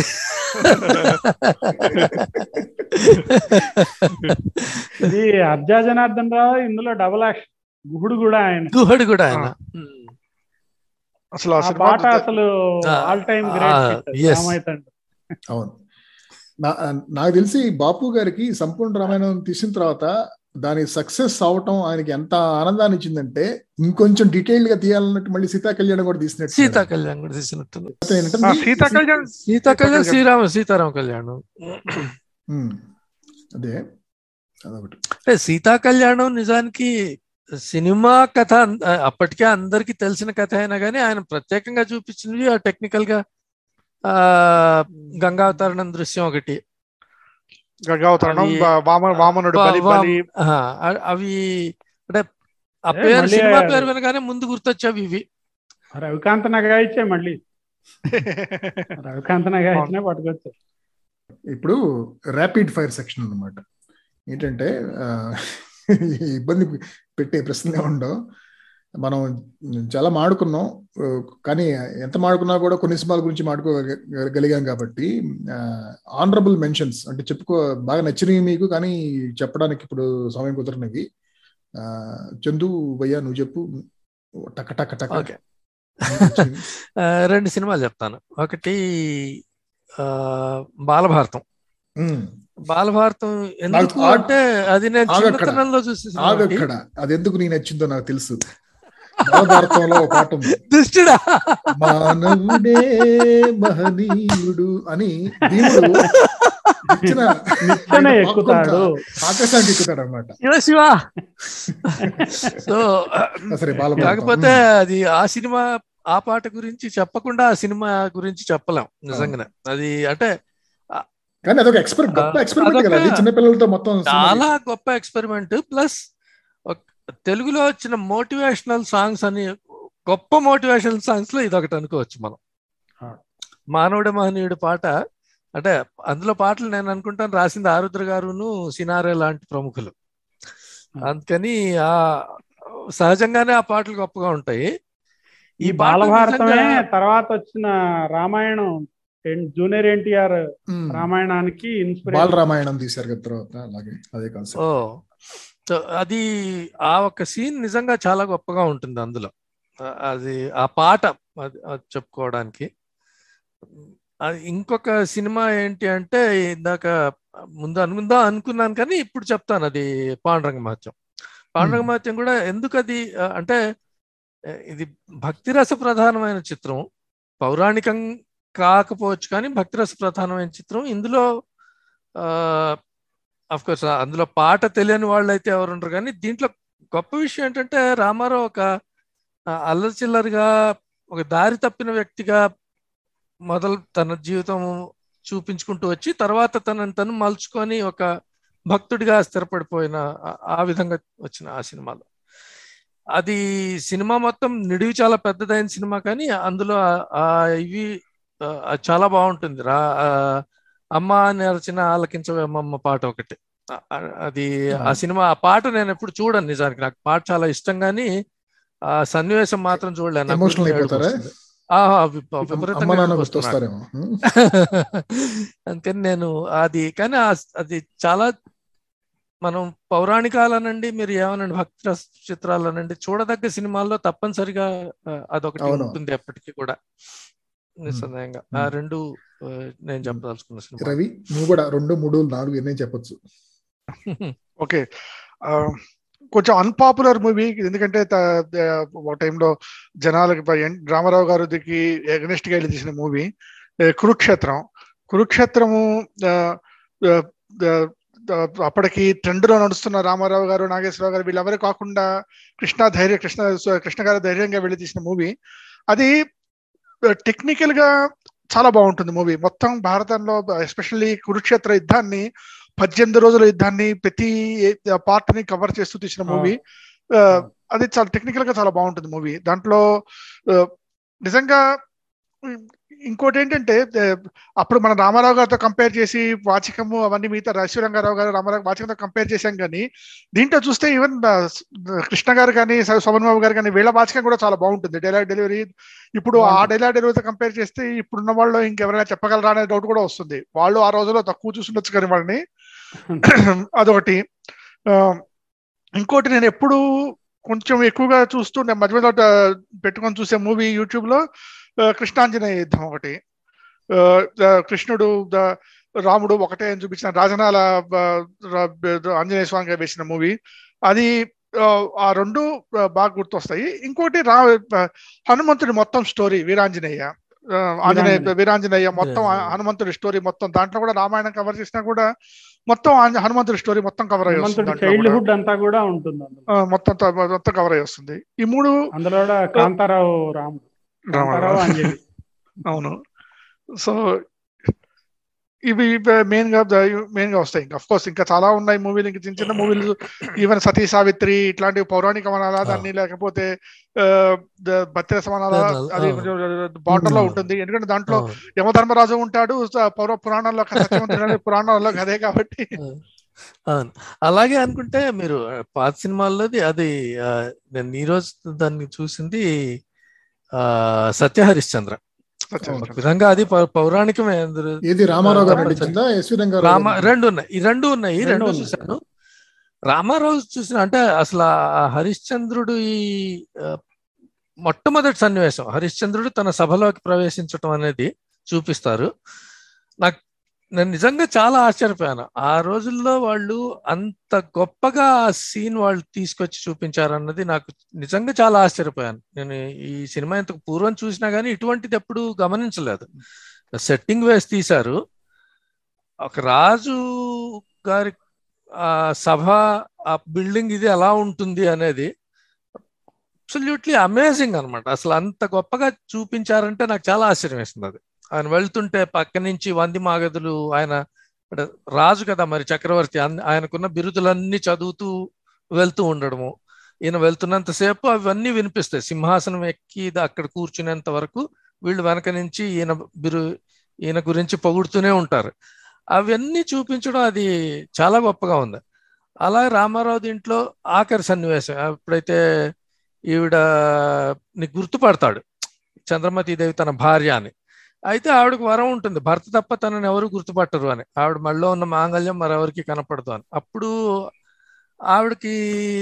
ఇది అర్జా జనార్దన్ రావు ఇందులో డబుల్ యాక్షన్ గుహుడు కూడా ఆయన గుహడు కూడా ఆయన అసలు ఆ ఆ సినిమా పాట అసలు ఆ, ఆల్ టైమ్ ఆ, గ్రేట్ yes. రామయ్య తండ్రి అవును నా- నాకు తెలిసి బాపు గారికి సంపూర్ణ రామాయణం తీసిన తర్వాత దాని సక్సెస్ అవటం ఆయనకి ఎంత ఆనందాన్ని ఇచ్చిందంటే ఇంకొంచెం డీటెయిల్డ్ గా తీయాలన్నట్టు మళ్ళీ సీతా కళ్యాణం కూడా తీసినట్టు సీతా కళ్యాణ్ కూడా తీసినట్టుంది అయితే ఏంటంటే ఆ, సీతా కళ్యాణ్ సీతా కళ్యాణ్ శ్రీరామ సీతారామ కళ్యాణం ఉమ్, అదే అదొకటి అంటే సీతా కళ్యాణం నిజానికి సినిమా కథ అన్- అప్పటికే అందరికి తెలిసిన కథ అయినా కానీ ఆయన ప్రత్యేకంగా చూపించినవి ఆ టెక్నికల్ గా ఆ గంగావతరణం దృశ్యం ఒకటి గంగావతరణం అవి- వా- వామ వామనుడు వా- బలి వా- బలి ఆ, అ- అవి అంటే ఆ ఏ, పేరు మళ్ళీ సినిమా ఆ- పేరు వినగానే ముందు గుర్తొచ్చేవి ఇవి రవికాంత్ నగా ఇచ్చే మళ్ళీ రవికాంత్ నగా ఇచ్చినా పట్టుకొచ్చారు ఇప్పుడు ర్యాపిడ్ ఫైర్ సెక్షన్ అన్నమాట ఏంటంటే ఆ, ఈ ఇబ్బంది పెట్టే ప్రశ్నలే ఉండవు మనం చాలా మాడుకున్నాం ఆ, కానీ ఎంత మాడుకున్నా కూడా కొన్ని సినిమాల గురించి మాడుకోగలిగాం కాబట్టి ఆనరబుల్ మెన్షన్స్ అంటే చెప్పుకో బాగా నచ్చినవి మీకు కానీ చెప్పడానికి ఇప్పుడు సమయం కుదరనివి ఆ, చందు భయ్యా నువ్వు చెప్పు టక టక టక ఓకే ఆ, రెండు సినిమాలు చెప్తాను ఒకటి ఆ బాలభారతం ఉమ్, బాలభారతం ఎందుకు ఆగ్- అంటే అది నేను ఆగక్కడ. చిన్నతనంలో చూసిన సినిమా ఒకటి. ఆగక్కడ అది ఎందుకు నేను నచ్చిందో నాకు తెలుసు మహాభారతంలో ఒక పాట ఉంది దుష్టుడా మానవుడే మహనీయుడు అని భీముడు ఇచ్చిన నిచ్చెన ఎక్కుతాడు ఆకాశానికి ఎక్కుతాడు అనమాట శివ శివ సో సరే బాలభారతం కాకపోతే అది ఆ సినిమా ఆ పాట గురించి చెప్పకుండా ఆ సినిమా గురించి చెప్పలేం నిజంగానే అది అంటే కానీ అదొక ఎక్స్పెరిమెంట్ గొప్ప ఎక్స్పెరిమెంట్ కదా అది అదొక- చిన్నపిల్లలతో మొత్తం సినిమా చాలా గొప్ప ఎక్స్పెరిమెంట్ ప్లస్ తెలుగులో వచ్చిన మోటివేషనల్ సాంగ్స్ అని గొప్ప మోటివేషనల్ సాంగ్స్ లో ఇది ఒకటి అనుకోవచ్చు మనం ఆ. మానవుడ మహనీయుడు పాట అంటే అందులో పాటలు నేను అనుకుంటాను రాసింది ఆరుద్ర గారును సినారే లాంటి ప్రముఖులు ఆ. అందుకని ఆ సహజంగానే ఆ పాటలు గొప్పగా ఉంటాయి ఈ పాట బాలభారతమే నిజంగా- తర్వాత వచ్చిన రామాయణం ఎన్- జూనియర్ ఎన్టీఆర్ ఉమ్. రామాయణానికి బాల ఇన్స్పిరేషన్ రామాయణం తీశారు కదా తర్వాత అలాగే అదే కాన్సెప్ట్ ఓ సో అది ఆ ఒక్క సీన్ నిజంగా చాలా గొప్పగా ఉంటుంది అందులో ఆ- అది ఆ పాట అది అది చెప్పుకోవడానికి అది ఇంకొక సినిమా ఏంటి అంటే ఇందాక ముందు అనుకుందాం అనుకున్నాను కానీ ఇప్పుడు చెప్తాను అది పాండురంగ మహత్యం పాండురంగ మహత్యం కూడా ఎందుకు అది ఆ, అంటే ఆ, ఇది భక్తిరస ప్రధానమైన చిత్రం పౌరాణికం కాకపోవచ్చు కానీ భక్తిరస ప్రధానమైన చిత్రం ఇందులో అఫ్ కోర్స్ అందులో పాట తెలియని వాళ్ళు అయితే ఎవరు ఉండరు కానీ దీంట్లో గొప్ప విషయం ఏంటంటే రామారావు ఒక ఆ, అల్లరి చిల్లరిగా ఒక దారి తప్పిన వ్యక్తిగా మొదలు తన జీవితం చూపించుకుంటూ వచ్చి తర్వాత తనని తను మలుచుకొని ఒక భక్తుడిగా స్థిరపడిపోయిన ఆ- ఆ విధంగా వచ్చిన ఆ సినిమాలో అది సినిమా మొత్తం నిడివి చాలా పెద్దదైన సినిమా కానీ అందులో ఆ- ఆ ఇవి ఆ, అది చాలా బాగుంటుంది రా ఆ, అమ్మ అని అరచిన ఆలకించవే అమ్మమ్మ పాట ఒకటి ఆ- ఆ- అది ఆ సినిమా ఆ పాట నేను ఎప్పుడు చూడను నిజానికి నాకు పాట చాలా ఇష్టం కానీ ఆ సన్నివేశం మాత్రం చూడలేను నాకు ఎమోషనల్ ఏడుపు అయిపోతారా వస్తుంది. ఆహా, విప- అమ్మ విపరీతంగా నాన్న ఏడుపు వస్తుంది నాకు. గుర్తొస్తారేమో ఉమ్. అందుకని నేను అది కానీ ఆ- అది చాలా మనం పౌరాణికాలనండి మీరు ఏమనండి భక్తి రస చిత్రాలనండి చూడదగ్గ సినిమాల్లో తప్పనిసరిగా ఆ, అదొకటి అవును. ఉంటుంది ఎప్పటికీ కూడా నిస్సందేహంగా ఆ Hmm. రెండు ఆ, నేను చెప్పదలుచుకున్న సినిమా రవి నువ్వు కూడా రెండు మూడు నాలుగు ఎన్ని చెప్పొచ్చు ఓకే ఆ, కొంచెం అన్పాపులర్ మూవీ ఎందుకంటే త- ద- ఒక టైంలో జనాలకి ప- ఎన్- రామారావు గారికి ఎగనెస్ట్ గా వెళ్ళి తీసిన మూవీ కురుక్షేత్రం కురుక్షేత్రము ఆ, ఆ, ఆ, ఆ, అప్పటికి ట్రెండ్ లో నడుస్తున్న రామారావు గారు నాగేశ్వరరావు గారు వీళ్ళెవరు కాకుండా కృష్ణ ధైర్య కృష్ణ కృష్ణ గారు ధైర్యంగా వెళ్ళి తీసిన మూవీ అది టెక్నికల్ గా చాలా బాగుంటుంది మూవీ మొత్తం భారతంలో ఎస్పెషల్లీ కురుక్షేత్ర యుద్ధాన్ని పద్దెనిమిది రోజుల యుద్ధాన్ని ప్రతి పార్ట్ ని కవర్ చేస్తూ తీసిన మూవీ అది చాలా టెక్నికల్ గా చాలా బాగుంటుంది మూవీ దాంట్లో ఆ, నిజంగా ఉమ్, ఇంకోటి ఏంటంటే ఆ, అప్పుడు మన రామారావు గారితో కంపేర్ చేసి వాచికము అవన్నీ మిగతా రంగారావు గారు రామారావు వాచికంతో కంపేర్ చేశాం కానీ దీంట్లో చూస్తే ఈవెన్ కృష్ణ గారు కానీ శోభన్ బాబు గారు కానీ వీళ్ళ వాచికం కూడా చాలా బాగుంటుంది డైలాగ్ డెలివరీ ఇప్పుడు ఆ డైలాగ్ డెలివరీతో కంపేర్ చేస్తే ఇప్పుడున్న వాళ్ళు ఇంకెవరైనా చెప్పగలరా అనే డౌట్ కూడా వస్తుంది వాళ్ళు ఆ రోజుల్లో తక్కువ చూసుండొచ్చు కానీ వాళ్ళని అదొకటి ఆ, ఇంకోటి నేను ఎప్పుడు కొంచెం ఎక్కువగా చూస్తుండే మధ్య మధ్య పెట్టుకొని చూసే మూవీ యూట్యూబ్ లో ఆ, కృష్ణాంజనేయ యుద్ధం ఒకటి ఆ, ఆ, కృష్ణుడు ద- రాముడు ఒకటే అని చూపించిన రాజనాల ఆ, రా- ఆంజనేయ స్వామిగా వేసిన మూవీ అది ఆ, ఆ రెండు ఆ, బాగా గుర్తొస్తాయి ఇంకోటి రా ఆ, హనుమంతుడి మొత్తం స్టోరీ వీరాంజనేయ ఆ, ఆంజనేయ వీరాంజనేయ. వీరాంజనేయ మొత్తం వీరాంజనేయ. హనుమంతుడి స్టోరీ మొత్తం దాంట్లో కూడా రామాయణం కవర్ చేసినా కూడా మొత్తం ఆంజ- హనుమంతుడి స్టోరీ మొత్తం కవర్ అయ్యి వస్తుంది హనుమంతుడి దాంట్లో కూడా. చైల్డ్హుడ్ అంతా కూడా ఉంటుంది అందులో ఆ, మొత్తం త- మొత్తం కవర్ అయ్యి వస్తుంది ఈ మూడు అందులో కూడా కాంతారావు రాముడు కాంతారావు అంజలి అవును సో ఇవి మెయిన్ గా మెయిన్ గా వస్తాయి ఇంకా కోర్స్ ఇంకా చాలా ఉన్నాయి మూవీలు ఇంకా చిన్న చిన్న మూవీలు ఈవెన్ సతీ సావిత్రి ఇట్లాంటి పౌరాణిక వనాలా దాన్ని లేకపోతే ఆ, ద- భక్తిర సమానాల దాని- అది ఆ. కొంచెం బార్డర్ లో అవును. ఉంటుంది ఎందుకంటే దాంట్లో అవును. యమధర్మరాజు ఉంటాడు స- పౌర పురాణాల్లో సత్యవంతుడు అనే పురాణాల్లో అదే కాబట్టి అవును అలాగే అనుకుంటే మీరు పాత సినిమాల్లోది అది ఆ, నేను ఈ రోజు దాన్ని చూసింది ఆ సత్య హరిశ్చంద్ర ఒక సత్యవంతుడు. విధంగా అది పౌ- పౌరాణికమే అందరూ ఏది రామారావు గారు తప్పనిసరి. నటించిందా ఎస్వి రంగారావు రామ గారు రెండు ఉన్నాయి ఈ రెండు ఉన్నాయి ఈ రెండు రెండు ఉన్నాయి. చూశాను రామారావు చూసిన అంటే అసలు ఆ హరిశ్చంద్రుడు ఈ ఆ, మొట్టమొదటి సన్నివేశం హరిశ్చంద్రుడు తన సభలోకి ప్రవేశించటం అనేది చూపిస్తారు నాకు నేను నిజంగా చాలా ఆశ్చర్యపోయాను ఆ రోజుల్లో వాళ్ళు అంత గొప్పగా ఆ సీన్ వాళ్ళు తీసుకొచ్చి చూపించారన్నది నాకు నిజంగా చాలా ఆశ్చర్యపోయాను నేను ఈ సినిమా ఇంతకు పూర్వం చూసినా కానీ ఇటువంటిది ఎప్పుడు గమనించలేదు సెట్టింగ్ వేసి తీశారు ఒక రాజు గారి ఆ సభ ఆ బిల్డింగ్ ఇది ఎలా ఉంటుంది అనేది అబ్సల్యూట్లీ అమేజింగ్ అన్నమాట అసలు అంత గొప్పగా చూపించారంటే నాకు చాలా ఆశ్చర్యం వేస్తుంది అది ఆయన వెళ్తుంటే పక్క నుంచి వంది మాగదులు ఆయన అంటే రాజు కదా మరి చక్రవర్తి అన్ని- ఆయనకున్న బిరుదులన్నీ చదువుతూ వెళ్తూ ఉండడము ఈయన వెళ్తున్నంతసేపు అవన్నీ వినిపిస్తాయి సింహాసనం ఎక్కి ఇది అక్కడ కూర్చునేంత వరకు వీళ్ళు వెనక నుంచి ఈయన బిరు ఈయన గురించి పొగుడుతూనే ఉంటారు అవన్నీ చూపించడం అది చాలా గొప్పగా ఉంది అలాగే రామారావు దీంట్లో ఆఖరి సన్నివేశం ఎప్పుడైతే ఈవిడ ని గుర్తుపడతాడు చంద్రమతి దేవి తన భార్య అని అయితే ఆవిడకు వరం ఉంటుంది భర్త తప్ప తనని ఎవరు గుర్తుపట్టరు అని ఆవిడ మళ్ళీ ఉన్న మాంగళ్యం మరెవరికి కనపడదు అని అప్పుడు ఆవిడకి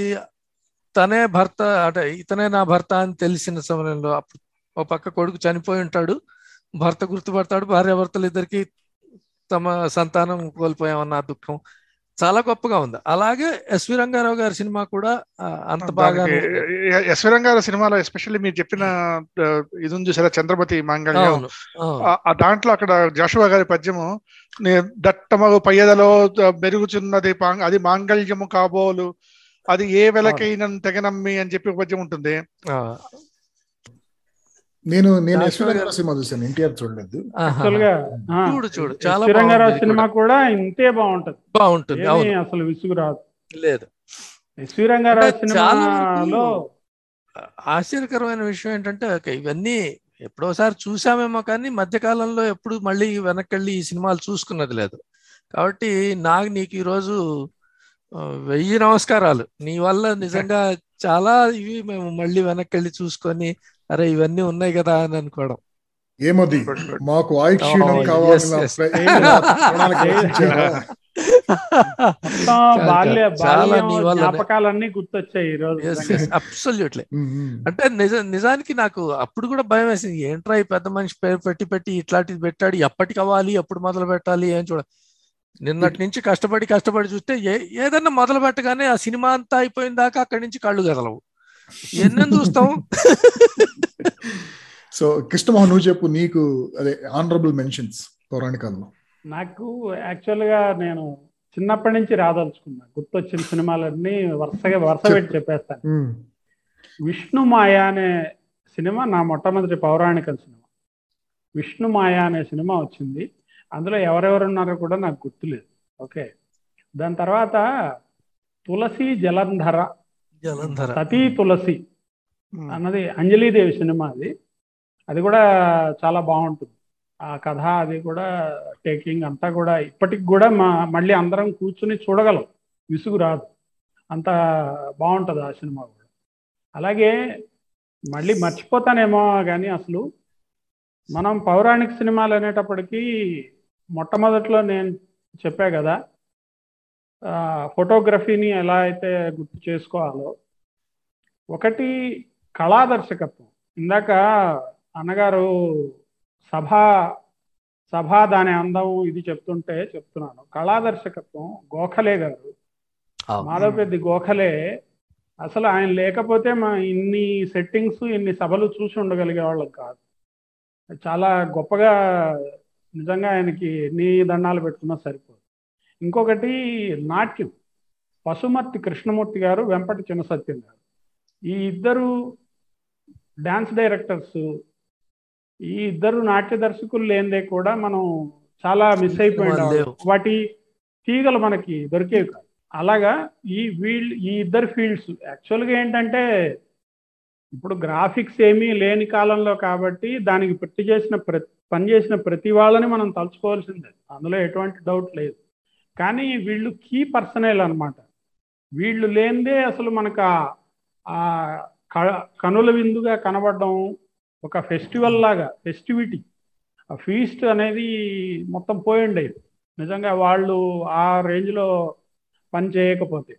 తనే భర్త అంటే ఇతనే నా భర్త అని తెలిసిన సమయంలో అప్పుడు ఓ పక్క కొడుకు చనిపోయి ఉంటాడు భర్త గుర్తుపడతాడు భార్య భర్తలు ఇద్దరికి తమ సంతానం కోల్పోయామన్న ఆ దుఃఖం చాలా గొప్పగా ఉంది అలాగే ఎస్వి రంగారావు గారి సినిమా కూడా ఆ, అంత బాగా దానికి యశ్వరం గారి సినిమాలో ఎస్పెషల్లీ మీరు చెప్పిన ఆ, ఇది ఉంది చూసారా చంద్రమతి మాంగళ్యం అవును అవును ఆ- ఆ దాంట్లో అక్కడ జాషువా గారి పద్యము నే- దట్టమగు పయ్యదలో త- మెరుగుచున్నది పాంగ- అది మాంగళ్యము కాబోలు అది ఏ వెలకైన తెగనమ్మి అని చెప్పి ఒక పద్యం ఉంటుంది ఆ, నేను నేను ఎస్వి దాంట్లో- రంగారావు సినిమా చూశాను ఎన్టీఆర్ చూడలేదు ఆహా. యాక్చువల్ గా ఆ, చూడు చూడు చాలా ఎస్వి రంగారావు బాగుంది ఇది సినిమా కూడా. కూడా ఇంతే బాగుంటది బాగుంటుంది ఏమీ అవును అసలు విసుగు రాదు లేదు ఎస్వి రంగారావు అంటే చాలా సినిమాలో వరకు ఆశ్చర్యకరమైన విషయం ఏంటంటే ఓకే, ఇవన్నీ ఎప్పుడోసారి చూసామేమో కానీ మధ్యకాలంలో ఎప్పుడు మళ్ళీ వెనక్కి వెళ్ళి ఈ సినిమాలు చూసుకున్నది లేదు కాబట్టి నాకు నీకు ఈరోజు ఆ, వెయ్యి నమస్కారాలు నీ వల్ల నిజంగా చాలా ఇవి మేము మళ్ళీ వెనక్కి వెళ్ళి చూసుకొని అరే ఇవన్నీ ఉన్నాయి కదా అని అనుకోవడం ఏమది Good, good. మాకు ఆయుష్ క్షీణం Oh, కావాలని yes, నా yes. ప్ర- ప్రాణాలకు రక్షించారా? మొత్తం బాల్య చాలా బాల్యం నీ వల్లనే. జ్ఞాపకాలన్నీ గుర్తొచ్చాయి ఈ రోజు నిజంగా. Absolutely um, um. అంటే నిజ నిజానికి నాకు అప్పుడు కూడా భయం వేసింది ఏంట్రా ఈ పెద్ద మనిషి పేరు పెట్టి పెట్టి ఇట్లాంటిది పెట్టాడు ఎప్పటికి అవ్వాలి ఎప్పుడు మొదలు పెట్టాలి ఏం చూడ నిన్నటి నుంచి కష్టపడి కష్టపడి చూస్తే ఏ ఏదన్నా మొదలు పెట్టగానే ఆ సినిమా అంతా అయిపోయిన దాకా అక్కడి నుంచి కళ్ళు కదలవు ఎన్నెన్ని చూస్తాం సో కృష్ణమోహన్ నువ్వు చెప్పు నీకు అదే ఆనరబుల్ మెన్షన్స్ పౌరాణికాల్లో నాకు యాక్చువల్గా నేను చిన్నప్పటి నుంచి రాదలుచుకున్నా గుర్తొచ్చిన సినిమాలన్నీ వరుసగా వరుస పెట్టి చెప్పేస్తాను విష్ణు మాయ అనే సినిమా నా మొట్టమొదటి పౌరాణిక సినిమా విష్ణు మాయ అనే సినిమా వచ్చింది అందులో ఎవరెవరు ఉన్నారో కూడా నాకు గుర్తులేదు ఓకే దాని తర్వాత తులసి జలంధర జలంధర సతీ తులసి అన్నది అంజలీదేవి సినిమా అది అది కూడా చాలా బాగుంటుంది ఆ కథ అది కూడా టేకింగ్ అంతా కూడా ఇప్పటికి కూడా మా మళ్ళీ అందరం కూర్చుని చూడగలం విసుగు రాదు అంత బాగుంటుంది ఆ సినిమా కూడా అలాగే మళ్ళీ మర్చిపోతానేమో కానీ అసలు మనం పౌరాణిక సినిమాలు అనేటప్పటికీ మొట్టమొదట్లో నేను చెప్పా కదా ఆ, ఫోటోగ్రఫీని ఎలా అయితే గుర్తు చేసుకోవాలో ఒకటి కళాదర్శకత్వం ఇందాక అన్నగారు సభా సభ దాని అందం ఇది చెప్తుంటే చెప్తున్నాను కళాదర్శకత్వం గోఖలే గారు అవును. మాధవపెద్ది గోఖలే అసలు ఆయన లేకపోతే మా ఇన్ని సెట్టింగ్స్ ఇన్ని సభలు చూసి ఉండగలిగే వాళ్ళం కాదు చాలా గొప్పగా నిజంగా ఆయనకి ఎన్ని దండాలు పెట్టుకున్నా సరిపోదు ఇంకొకటి నాట్యం పశుమర్తి కృష్ణమూర్తి గారు వెంపటి చిన్న సత్యం గారు ఈ ఇద్దరు డాన్స్ డైరెక్టర్స్ ఈ ఇద్దరు నాట్య దర్శకులు లేనిదే కూడా మనం చాలా మిస్ అయిపోయిన లేవు. వాటి తీగలు మనకి దొరికేవి కాదు అలాగా ఈ వీళ్ళు ఈ ఇద్దరు ఫీల్డ్స్ యాక్చువల్గా ఏంటంటే ఇప్పుడు గ్రాఫిక్స్ ఏమీ లేని కాలంలో కాబట్టి దానికి పెట్టి చేసిన ప్రతి పని చేసిన ప్రతి వాళ్ళని మనం తలుచుకోవాల్సిందే అందులో ఎటువంటి డౌట్ లేదు కానీ వీళ్ళు కీ పర్సనల్ అన్నమాట వీళ్ళు లేనిదే అసలు మనకు ఆ- ఆ క- కనుల విందుగా కనబడడం ఒక ఫెస్టివల్ లాగా ఫెస్టివిటీ ఆ ఫీస్ట్ అనేది మొత్తం పోయి ఉండేది నిజంగా వాళ్ళు ఆ రేంజ్లో పని చేయకపోతే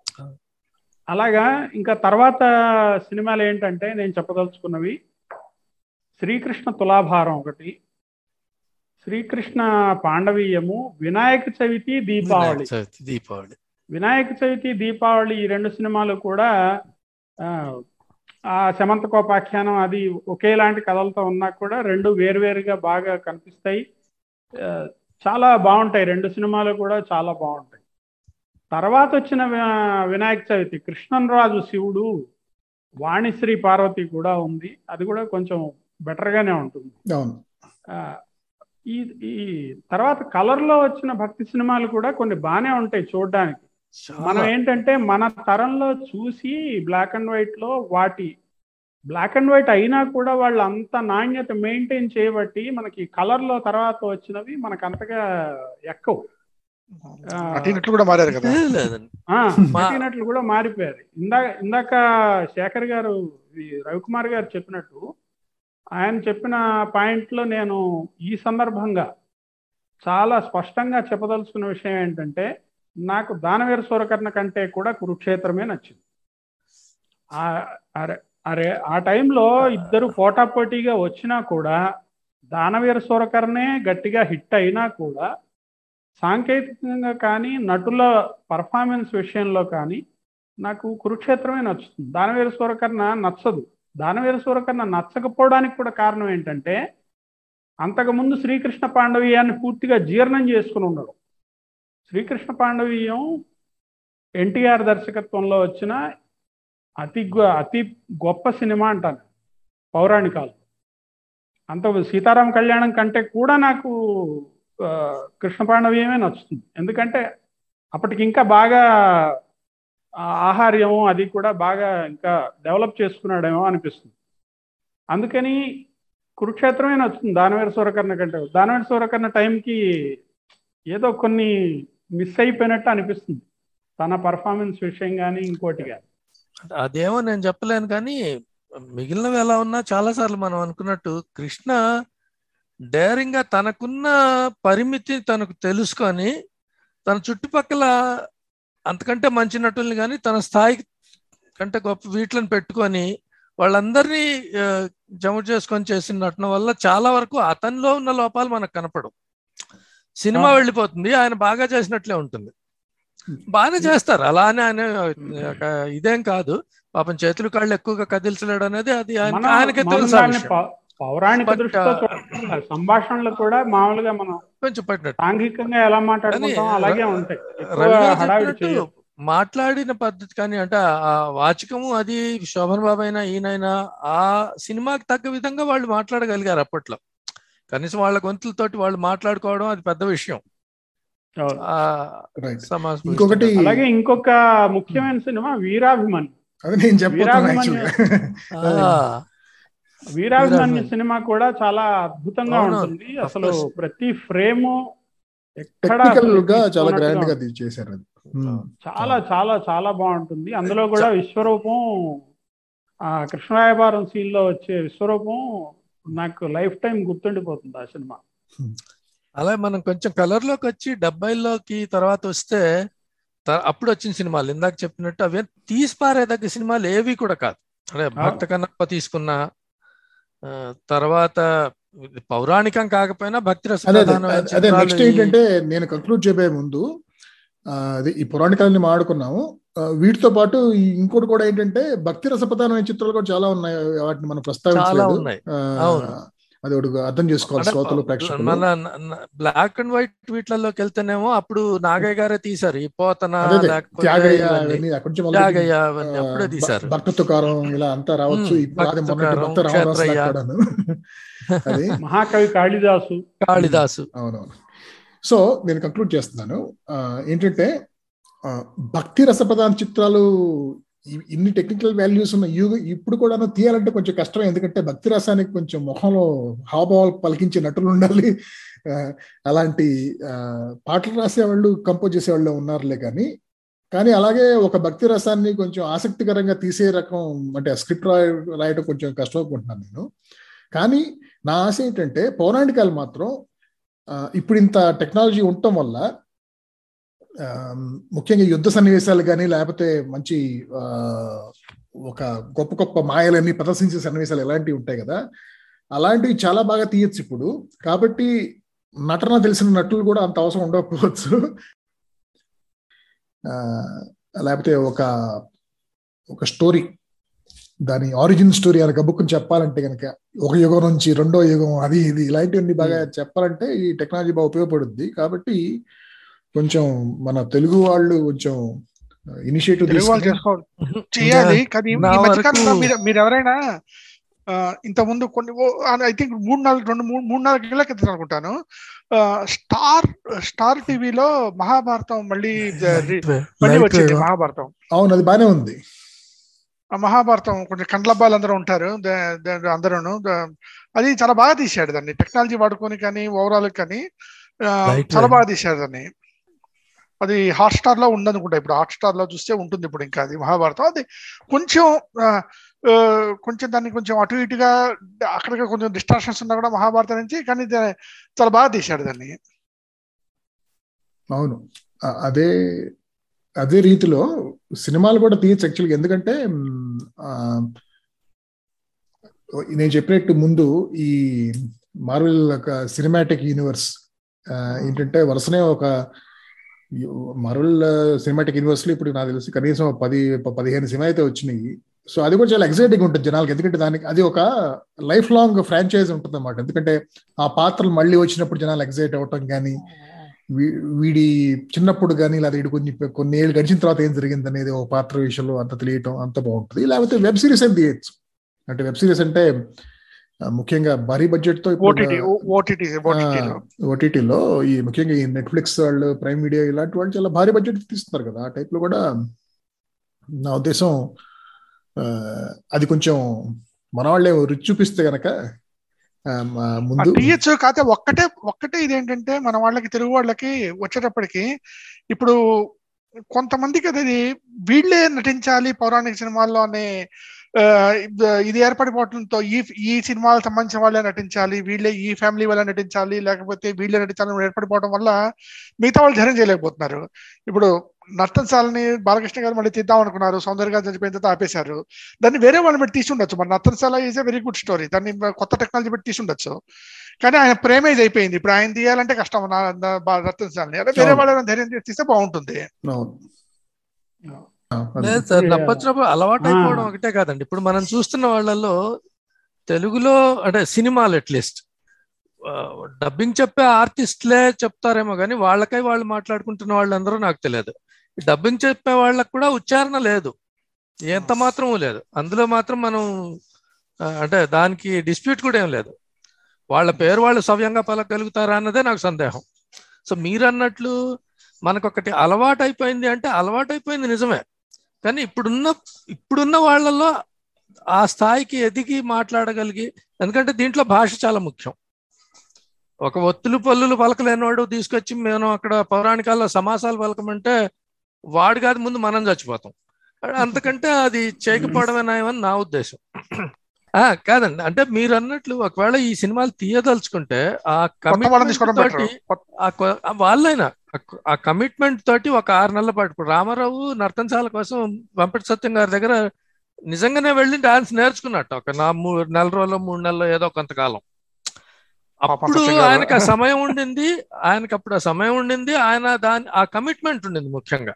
అలాగా ఇంకా తర్వాత సినిమాలు ఏంటంటే నేను చెప్పదలుచుకున్నవి శ్రీకృష్ణ తులాభారం ఒకటి శ్రీకృష్ణ పాండవీయము వినాయక చవితి దీపావళి వినాయక చవితి, దీపావళి వినాయక చవితి దీపావళి ఈ రెండు సినిమాలు కూడా ఆ, ఆ శమంతకోపాఖ్యానం అది ఒకేలాంటి కథలతో ఉన్నా కూడా రెండు వేరువేరుగా బాగా కనిపిస్తాయి ఆ, చాలా బాగుంటాయి రెండు సినిమాలు కూడా చాలా బాగుంటాయి తర్వాత వచ్చిన వి- వినాయక చవితి కృష్ణన్ రాజు శివుడు వాణిశ్రీ పార్వతి కూడా ఉంది అది కూడా కొంచెం బెటర్గానే ఉంటుంది అవును ఆ, ఈ ఈ తర్వాత కలర్లో వచ్చిన భక్తి సినిమాలు కూడా కొన్ని బాగానే ఉంటాయి చూడడానికి మనం చాలా ఏంటంటే మన తరంలో చూసి బ్లాక్ అండ్ వైట్ లో వాటి బ్లాక్ అండ్ వైట్ అయినా కూడా వాళ్ళు అంత నాణ్యత మెయింటైన్ చేయబట్టి మనకి కలర్ లో తర్వాత వచ్చినవి మనకు అంతగా ఎక్కువ అటు కూడా మారారు కదా లేదు, లేదండి మా- నటినట్లు కూడా మారిపోయారు ఇందాక ఇందాక శేఖర్ గారు ఈ రవికుమార్ గారు చెప్పినట్టు ఆయన చెప్పిన పాయింట్ లో నేను ఈ సందర్భంగా చాలా స్పష్టంగా చెప్పదలుచుకున్న విషయం ఏంటంటే నాకు దానవీర సూరకర్ణ కంటే కూడా కురుక్షేత్రమే నచ్చింది ఆ- అరే అరే ఆ టైంలో ఇద్దరు పోటాపోటీగా వచ్చినా కూడా దానవీర సూరకర్ణే గట్టిగా హిట్ అయినా కూడా సాంకేతికంగా కానీ నటుల పర్ఫార్మెన్స్ విషయంలో కానీ నాకు కురుక్షేత్రమే నచ్చుతుంది దానవీర సూరకర్ణ నచ్చదు దానవీర సూరకర్ణ నచ్చకపోవడానికి కూడా కారణం ఏంటంటే అంతకుముందు శ్రీకృష్ణ పాండవీయాన్ని పూర్తిగా జీర్ణం చేసుకుని ఉండడం శ్రీకృష్ణ పాండవీయం ఎన్టీఆర్ దర్శకత్వంలో వచ్చిన అతి గొ- అతి గొప్ప సినిమా అంటాను పౌరాణికాలు అంత సీతారామ కళ్యాణం కంటే కూడా నాకు ఆ, కృష్ణ పాండవీయమే నచ్చుతుంది ఎందుకంటే అప్పటికి ఇంకా బాగా ఆ, ఆహార్యం అది కూడా బాగా ఇంకా డెవలప్ చేసుకున్నాడేమో అనిపిస్తుంది అందుకని కురుక్షేత్రమే నచ్చుతుంది దానవీర సూరకర్ణ కంటే దానవీర సూరకర్ణ టైంకి ఏదో కొన్ని మిస్ అయిపోయినట్టు అనిపిస్తుంది తన పర్ఫార్మెన్స్ విషయం కానీ ఇంకోటి కానీ అదేమో నేను చెప్పలేను కానీ మిగిలినవి ఎలా ఉన్నా చాలా సార్లు మనం అనుకున్నట్టు కృష్ణ డేరింగ్ గా తనకున్న పరిమితి తనకు తెలుసుకొని తన చుట్టుపక్కల అంతకంటే మంచి నటుల్ని కానీ తన స్థాయికి కంటే గొప్ప వీటిని పెట్టుకొని వాళ్ళందరినీ ఆ, జమ చేసుకొని చేసిన నటన వల్ల చాలా వరకు అతనిలో ఉన్న లోపాలు మనకు కనపడవు సినిమా ఆ. వెళ్ళిపోతుంది ఆయన బాగా చేసినట్లే ఉంటుంది బాగానే చేస్తారు అలానే ఆయన ఒక ఇదేం కాదు పాపం చేతులు కాళ్ళు ఎక్కువగా కదిల్చలేడు అనేది అది ఆయన మనం ఆయనకే మనం తెలుసు ఆ దాన్ని విషయం. పౌ- పౌరాణిక But, దృష్టితో uh, చూడాలి. సంభాషణలు కూడా మామూలుగా మనం కొంచెం పట్టినట్టు సాంఘికంగా ఎలా మాట్లాడుకుంటాం కానీ అలాగే ర- ఉంటాయి ఎక్కువ రవి గారు హడావిడి చెప్పినట్టు చేయరు. మాట్లాడిన పద్ధతి కానీ అంటే ఆ వాచకము అది శోభన్ బాబు అయినా ఈయనైనా ఆ సినిమాకి తగ్గ విధంగా వాళ్ళు మాట్లాడగలిగారు అప్పట్లో కనీసం వాళ్ళ గొంతులతోటి వాళ్ళు మాట్లాడుకోవడం అది పెద్ద విషయం అవును. ఆ రైట్ సమాజ ఇంకొకటి అలాగే ఇంకొక ముఖ్యమైన సినిమా వీరాభిమన్యు అది నేను చెప్పబోతున్నాను వీరాభిమన్యు- యాక్చువల్గా ఆ, వీరాభిమన్యు వీరాభిమన్యు. సినిమా కూడా చాలా అద్భుతంగా అవును, ఉంటుంది of అసలు course. ప్రతి ఫ్రేము ఎక్కడ టెక్నికల్ అసలు గా చాలా తీసుకున్నట్టుగా గ్రాండ్ గా ఉంటుంది. తీ- చేశారు అది Hmm. చాలా చాలా చాలా బాగుంటుంది అందులో కూడా విశ్వరూపం ఆ కృష్ణరాయభారం సీన్ లో వచ్చే విశ్వరూపం నాకు లైఫ్ టైం గుర్తుండిపోతుంది ఆ సినిమా అలాగే మనం కొంచెం కలర్ లోకి వచ్చి డెబ్బైలోకి తర్వాత వస్తే త- అప్పుడు వచ్చిన సినిమాలు ఇందాక చెప్పినట్టు అవి తీసి పారేదగ్గ సినిమాలు ఏవి కూడా కాదు అదే భక్త కన్నప్ప తీసుకున్న ఆ, తర్వాత ఇది పౌరాణికం కాకపోయినా భక్తి రస అదే అదే ప్రధానమైన అదే చిత్రాలు నెక్స్ట్ ఈ- ఏంటంటే నేను కంక్లూడ్ చేయబోయే ముందు ఆ, అది ఈ పురాణికాలని మాడుకున్నాము ఆ, వీటితో పాటు ఈ ఇంకోటి కూడా ఏంటంటే భక్తి రసప్రధానమైన చిత్రాలు కూడా చాలా ఉన్నాయి వాటిని మనం చాలా ప్రస్తావించలేదు ఉన్నాయి ఆ, అవును. అది ఒకటి అర్థం చేసుకోవాలి అంటే శ్రోతలు ప్రేక్షకులు మన బ్లాక్ అండ్ వైట్ వీటిలోకి వెళ్తేనేమో అప్పుడు నాగయ్య గారే తీశారు ఈ పోతన అదే అదే, లేకపోతే త్యాగయ్య ఇవన్నీ. అవన్నీ అక్కడి నుంచి మొదలు త్యాగయ్య అవన్నీ అప్పుడే ఆ, తీశారు భ- భక్త తుకారం ఇలా అంతా రావచ్చు ఉమ్, ఇప్పుడు అదే భక్త మొన్నటి తుకారం, భక్త రామదాస్ క్షేత్రయ్య. కూడాను అది మహాకవి కాళిదాసు కాళిదాసు అవునవును సో నేను కంక్లూడ్ చేస్తున్నాను ఆ, ఏంటంటే ఆ, భక్తి రసప్రధాన చిత్రాలు ఇ- ఇన్ని టెక్నికల్ వాల్యూస్ ఉన్న యుగ ఇప్పుడు కూడా తీయాలంటే కొంచెం కష్టమే ఎందుకంటే భక్తి రసానికి కొంచెం మొహంలో హావభావాలు పలికించే నటులు ఉండాలి ఆ, అలాంటి ఆ, పాటలు రాసేవాళ్ళు కంపోజ్ చేసేవాళ్ళు ఉన్నారులే కానీ కానీ అలాగే ఒక భక్తి రసాన్ని కొంచెం ఆసక్తికరంగా తీసే రకం అంటే స్క్రిప్ట్ రాయ రాయడం కొంచెం కష్టమనుకుంటున్నాను నేను కానీ నా ఆశ ఏంటంటే పౌరాణికాలు మాత్రం ఆ, ఇప్పుడు ఇంత టెక్నాలజీ ఉండటం వల్ల ఆ, ముఖ్యంగా యుద్ధ సన్నివేశాలు కానీ లేకపోతే మంచి ఆ, ఒక గొప్ప గొప్ప మాయలన్నీ ప్రదర్శించే సన్నివేశాలు ఎలాంటివి ఉంటాయి కదా అలాంటివి చాలా బాగా తీయచ్చు ఇప్పుడు కాబట్టి నటన తెలిసిన నటులు కూడా అంత అవసరం ఉండకపోవచ్చు ఆ, లేకపోతే ఒక ఒక స్టోరీ దాని ఆరిజిన్ స్టోరీ అని గబుక్కుని చెప్పాలంటే కనుక ఒక యుగం నుంచి రెండో యుగం అది ఇది ఇలాంటివన్నీ బాగా చెప్పాలంటే ఈ టెక్నాలజీ బాగా ఉపయోగపడుద్ది కాబట్టి కొంచెం మన తెలుగు వాళ్ళు కొంచెం ఇనిషియేటివ్ తెలుగు వాళ్ళు చేసుకోవాలి చేయాలి కానీ ఈ నా మధ్యకాలంలో వరకు- మీరు మీరు ఎవరైనా ఆ, ఇంత ముందు కొన్ని ఐ థింక్ మూడు నాలుగు రెండు మూడు మూడు నాలుగు ఏళ్ల క్రితం అనుకుంటాను ఆ, స్టార్ స్టార్ టీవీలో మహాభారతం మళ్ళీ రి- మళ్ళీ వచ్చింది మహాభారతం అవును అది బానే ఉంది ఆ మహాభారతం కొంచెం కండ్లబ్బాలు అందరూ ఉంటారు ద- ద- అందరూను ద- అది చాలా బాగా తీశాడు దాన్ని టెక్నాలజీ వాడుకొని కానీ ఓవరాల్ కానీ ఆ, Right, చాలా right. బాగా తీశాడు దాన్ని అది హాట్ స్టార్ లో ఉందనుకుంటా ఇప్పుడు హాట్ స్టార్ లో చూస్తే ఉంటుంది ఇప్పుడు ఇంకా అది మహాభారతం అది కొంచెం ఆ, ఆ, కొంచెం దాన్ని కొంచెం అటు ఇటుగా అక్కడికి కొంచెం డిస్ట్రాక్షన్స్ ఉన్నా కూడా మహాభారతం నుంచి కానీ దా- చాలా బాగా తీశాడు దాన్ని అవును ఆ, అదే అదే రీతిలో సినిమాలు కూడా తీయచ్చు యాక్చువల్గా ఎందుకంటే మ్, ఆ, నేను చెప్పినట్టు ముందు ఈ మార్వెల్ ఒక సినిమాటిక్ యూనివర్స్ ఆ, ఏంటంటే వరుసనే ఒక మార్వెల్ సినిమాటిక్ యూనివర్స్ లో ఇప్పుడు నాకు తెలిసి కనీసం పది పదిహేను సినిమా అయితే వచ్చినాయి సో అది కూడా చాలా ఎక్సైటింగ్ ఉంటుంది జనాలకి ఎందుకంటే దానికి అది ఒక లైఫ్ లాంగ్ ఫ్రాంచైజ్ ఉంటుంది అనమాట ఎందుకంటే ఆ పాత్రలు మళ్ళీ వచ్చినప్పుడు జనాలు ఎక్సైట్ అవ్వటం కానీ వీ- వీడి చిన్నప్పుడు కానీ లేదా వీడి కొన్ని కొన్ని ఏళ్ళు గడిచిన తర్వాత ఏం జరిగింది అనేది ఒక పాత్ర విషయంలో అంత తెలియటం అంత బాగుంటుంది లేకపోతే వెబ్ సిరీస్ అని తీయచ్చు అంటే వెబ్ సిరీస్ అంటే ఆ, ముఖ్యంగా భారీ బడ్జెట్ తో ఓటీటీ ఓటీటీ ఓటీటీలో ఓటీటీలో ఈ ముఖ్యంగా ఈ నెట్ఫ్లిక్స్ వాళ్ళు ప్రైమ్ మీడియా ఇలాంటి వాళ్ళు చాలా భారీ బడ్జెట్ తీస్తున్నారు కదా ఆ టైప్ లో కూడా నా ఉద్దేశం ఆ, అది కొంచెం మన వాళ్ళే రుచి చూపిస్తే గనక ఆ, మా ముందు టీహెచ్ కాకపోతే ఒక్కటే ఒక్కటే ఇదేంటంటే మన వాళ్ళకి తెలుగు వాళ్ళకి వచ్చేటప్పటికి ఇప్పుడు కొంతమందికి అది వీళ్ళే నటించాలి పౌరాణిక సినిమాల్లో అనే ఆ, ఇది ఏర్పడిపోవడంతో ఈ ఈ సినిమాలకు సంబంధించిన వాళ్ళే నటించాలి వీళ్ళే ఈ ఫ్యామిలీ వాళ్ళే నటించాలి లేకపోతే వీళ్ళే నటించాలని ఏర్పడిపోవడం వల్ల మిగతా వాళ్ళు ధైర్యం చేయలేకపోతున్నారు ఇప్పుడు నర్తనశాలని బాలకృష్ణ గారు మళ్ళీ తీద్దాం అనుకున్నారు సౌందర్య గారు చనిపోయిన తర్వాత ఆపేశారు దాన్ని వేరే వాళ్ళు పెట్టి తీసి ఉండొచ్చు మరి Nartanasala is a very good story దాన్ని కొత్త టెక్నాలజీ పెట్టి తీసి ఉండొచ్చు కానీ ఆయన ప్రేమేజ్ అయిపోయింది ఇప్పుడు ఆయన తీయాలంటే కష్టం నా- నా బా- నర్తనశాలని అదే వేరే అవును. వాళ్ళని ధైర్యం చేసి తీస్తే బాగుంటుంది అవును ఆ, అది. లేదు సార్ Yeah. నప్పచ్చినప్పుడు అలవాటు అయిపోవడం ఒకటే కాదండి ఇప్పుడు మనం చూస్తున్న వాళ్ళలో తెలుగులో అంటే సినిమాలు అట్లీస్ట్ డబ్బింగ్ చెప్పే ఆర్టిస్ట్లే చెప్తారేమో కానీ వాళ్ళకై వాళ్ళు మాట్లాడుకుంటున్న వాళ్ళందరూ నాకు తెలియదు డబ్బింగ్ చెప్పే వాళ్ళకి కూడా ఉచ్చారణ లేదు ఎంత మాత్రమూ లేదు అందులో మాత్రం మనం ఆ, అంటే దానికి డిస్ప్యూట్ కూడా ఏం లేదు వాళ్ళ పేరు వాళ్ళు సవ్యంగా పలకగలుగుతారా అన్నదే నాకు సందేహం సో మీరు అన్నట్లు మనకొకటి అలవాటు అయిపోయింది అంటే అలవాటు అయిపోయింది నిజమే కానీ ఇప్పుడున్న ఇప్పుడున్న వాళ్ళల్లో ఆ స్థాయికి ఎదిగి మాట్లాడగలిగి ఎందుకంటే దీంట్లో భాష చాలా ముఖ్యం ఒక ఒత్తులు పల్లులు పలకలేనివాడు తీసుకొచ్చి మేము అక్కడ పౌరాణికాల్లో సమాసాలు పలకమంటే వాడు కాదు ముందు మనం చచ్చిపోతాం అంతకంటే అది చేయకపోవడమే నయమని నా ఉద్దేశం ఆ కాదండి అంటే మీరు అన్నట్లు ఒకవేళ ఈ సినిమాలు తీయదలుచుకుంటే ఆ కొత్త వాళ్ళని కమిట్మెంట్ తీసుకోవడం తోటి బెటర్ ఆ కొ- ఆ వాళ్ళైనా ఆ కొ- ఆ కమిట్మెంట్ తోటి ఒక ఆరు నెలల పాటు ఇప్పుడు రామారావు నర్తనశాల కోసం వెంపటి సత్యం గారి దగ్గర నిజంగానే వెళ్ళి డాన్స్ నేర్చుకున్నట్టు ఒక నా మూడు నెల రోజులు మూడు నెలలు ఏదో కొంతకాలం అప్పుడు సత్యం గారు. ఆయనకు ఆ సమయం ఉండింది ఆయనకు అప్పుడు ఆ సమయం ఉండింది ఆయన దాని ఆ కమిట్మెంట్ ఉండింది ముఖ్యంగా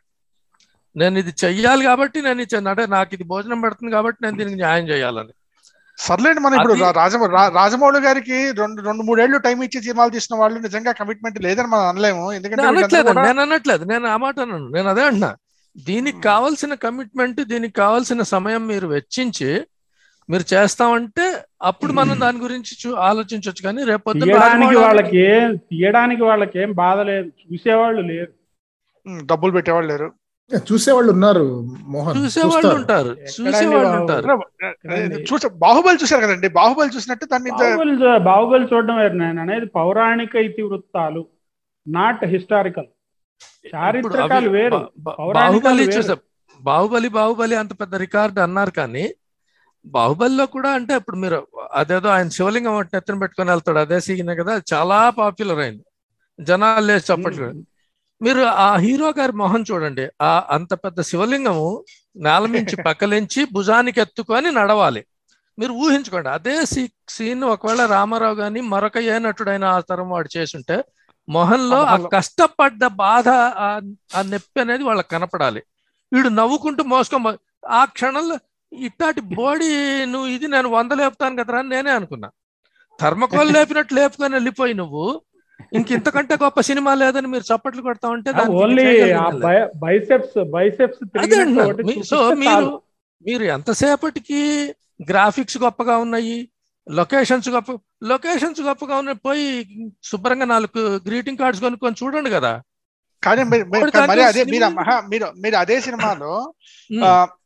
నేను ఇది చెయ్యాలి కాబట్టి నేను ఇది చెయ్యను. అంటే నాకు ఇది భోజనం పెడుతుంది కాబట్టి నేను దీనికి న్యాయం చేయాలని సర్లేండి మనం ఇప్పుడు అది- రా- రాజమౌ రా- రాజమౌళి గారికి రెండు రెండు మూడేళ్లు టైం ఇచ్చి సినిమాలు తీసిన వాళ్ళు నిజంగా కమిట్మెంట్ లేదని మనం అనలేము ఎందుకంటే నేను వీళ్ళందరూ అనట్లేదు కూడా- నేను అనట్లేదు నేను ఆ మాట అన్నాను నేను అదే అంటున్నా దీనికి Hmm. కావాల్సిన కమిట్మెంట్ దీనికి కావాల్సిన సమయం మీరు వెచ్చించి మీరు చేస్తామంటే అప్పుడు మనం దాని గురించి చూ- ఆలోచించవచ్చు కానీ రేపొద్దున తీయడానికి రాజమౌళి వాళ్ళకి ఏం తీయడానికి వాళ్ళకి ఏం బాధ లేదు చూసేవాళ్ళు లేరు ఉమ్, డబ్బులు పెట్టేవాళ్ళు లేరు చూసేవాళ్ళు ఉన్నారు మోహన్ చూసేవాళ్ళు చూస్తారు. ఉంటారు ఎక్కడండి చూసేవాళ్ళు బాబు? ఉంటారు అదే, చూసా బాహుబలి చూసారు కదండి బాహుబలి చూసినట్టు దాన్ని ఇంత- బాహుబలి చూ- బాహుబలి చూడడం వేరు నేను అనేది పౌరాణిక ఇతివృత్తాలు నాట్ హిస్టారికల్ ఇప్పుడు చారిత్రకాలు అవి వేరు బా- బా- పౌరాణికాలు బాహుబలి వేరు. చూసా బాహుబలి బాహుబలి అంత పెద్ద రికార్డ్ అన్నారు కానీ బాహుబలిలో కూడా అంటే ఇప్పుడు మీరు అదేదో ఆయన శివలింగం ఒకటి ఎత్తున పెట్టుకొని వెళ్తాడు అదే సీన్ కదా అది చాలా పాపులర్ అయింది జనాలు లేచి చప్పట్లు మీరు ఆ హీరో గారి మొహం చూడండి ఆ అంత పెద్ద శివలింగము నేల మించి పక్కలించి భుజానికి ఎత్తుకొని నడవాలి మీరు ఊహించుకోండి అదే సీ సీన్ ఒకవేళ రామారావు గాని మరొక ఏ నటుడైన ఆ తరం వాడు చేసుంటే మొహంలో ఆ మొహంలో. కష్టపడ్డ బాధ ఆ- ఆ నొప్పి అనేది వాళ్ళకి కనపడాలి వీడు నవ్వుకుంటూ మోసుకో ఆ క్షణంలో ఇట్లాంటి బాడీ నువ్వు ఇది నేను వంద లేపుతాను కదరా అని నేనే అనుకున్నా థర్మకోల్ లేపినట్టు లేపుకొని వెళ్ళిపోయి నువ్వు ఇంక ఇంతకంటే గొప్ప సినిమా లేదని మీరు చప్పట్లు కొడతా ఉంటే దానికి ఓన్లీ చేయగలిగింది ఆ లేదు. బైసెప్స్ బైసెప్స్ అదే అంటున్నాను. మీ- సో మీరు మీరు ఎంతసేపటికి గ్రాఫిక్స్ గొప్పగా ఉన్నాయి లొకేషన్స్ గొప్ప లొకేషన్స్ గొప్పగా ఉన్నాయి పోయి శుభ్రంగా నాలుగు గ్రీటింగ్ కార్డ్స్ కొనుక్కొని చూడండి కదా కానీ మరి- మరి- వాడు దాంట్లో మరి అదే మీరు సినిమా- ఆహా, మీరు మీరు అదే సినిమాలో ఉమ్, ఆ,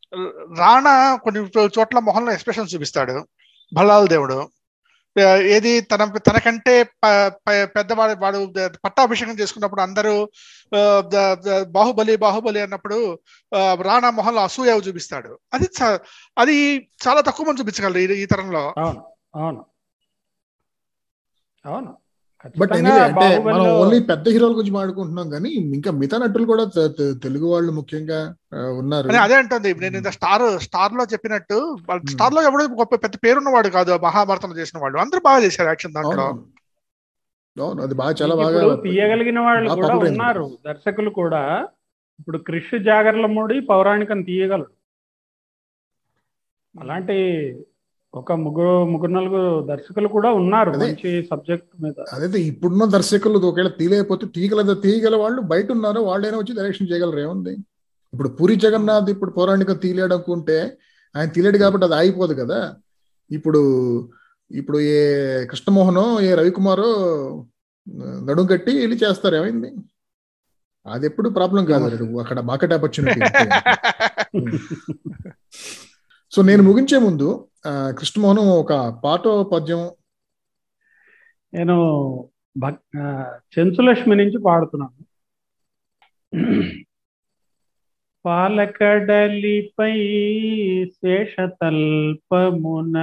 రాణా కొన్ని చోట్ల మొహంలో ఎక్స్ప్రెషన్ చూపిస్తాడు భల్లాల దేవుడు ఆ, ఏది తన తనకంటే ప- ప- పెద్దవాడు వాడు ద- పట్టాభిషేకం చేసుకున్నప్పుడు అందరూ ఆ, ద- ద- బాహుబలి బాహుబలి అన్నప్పుడు ఆ, రాణా మొహంలో అసూయ చూపిస్తాడు అది చ- అది చాలా తక్కువ మంది చూపించగలరు ఈ- ఈ తరంలో అవును అవును అవును బట్ ఖచ్చితంగా ఎనీవే అంటే మనం బాహుబలిలో ఓన్లీ పెద్ద హీరోల గురించి మాట్లాడుకుంటున్నాం కానీ ఇంకా మిగతా నటులు కూడా తె- తె- తెలుగు వాళ్ళు ముఖ్యంగా ఆ, ఉన్నారు అని అదే అంటుంది నేను ఇంత స్టార్ స్టార్ లో చెప్పినట్టు వాళ్ళ Hmm. స్టార్ లో ఎవడో గొప్ప పెద్ద పేరున్నవాడు కాదు ఆ మహాభారతం చేసిన వాళ్ళు అందరూ బాగా చేశారు యాక్షన్ అవును దాంట్లో అవును అది బాగా చాలా మీకు బాగా ఇప్పుడు తీయగలిగిన వాళ్ళు బాగా కూడా popular అయింది. ఉన్నారు దర్శకులు కూడా ఇప్పుడు క్రిష్ జాగర్లమూడి పౌరాణికం తీయగలరు అలాంటి ఒక ముగ్గురు ముగ్గురు నలుగురు దర్శకులు కూడా ఉన్నారు అదే. మంచి సబ్జెక్ట్ మీద అదైతే ఇప్పుడున్న దర్శకులు ఒకవేళ తీయలేకపోతే తీయగల తీయగల వాళ్ళు బయట ఉన్నారు వాళ్ళైనా వచ్చి డైరెక్షన్ చేయగలరు ఏముంది ఇప్పుడు పూరి జగన్నాథ్ ఇప్పుడు పౌరాణిక తీయలేడు అనుకుంటే ఆయన తీయలేడు కాబట్టి అది ఆగిపోదు కదా ఇప్పుడు ఇప్పుడు ఏ కృష్ణమోహనో ఏ రవికుమారో నడుం కట్టి వెళ్ళి చేస్తారు ఏమైంది అది ఎప్పుడు ప్రాబ్లం కాదు అది అక్కడ మార్కెట్ ఆపర్చునిటీ సో నేను ముగించే ముందు ఆ, కృష్ణమోహన్ ఒక పాట పద్యం నేను భక్ ఆ, చెంచులక్ష్మి నుంచి పాడుతున్నాను పాలకడలిపై శేషతల్పమున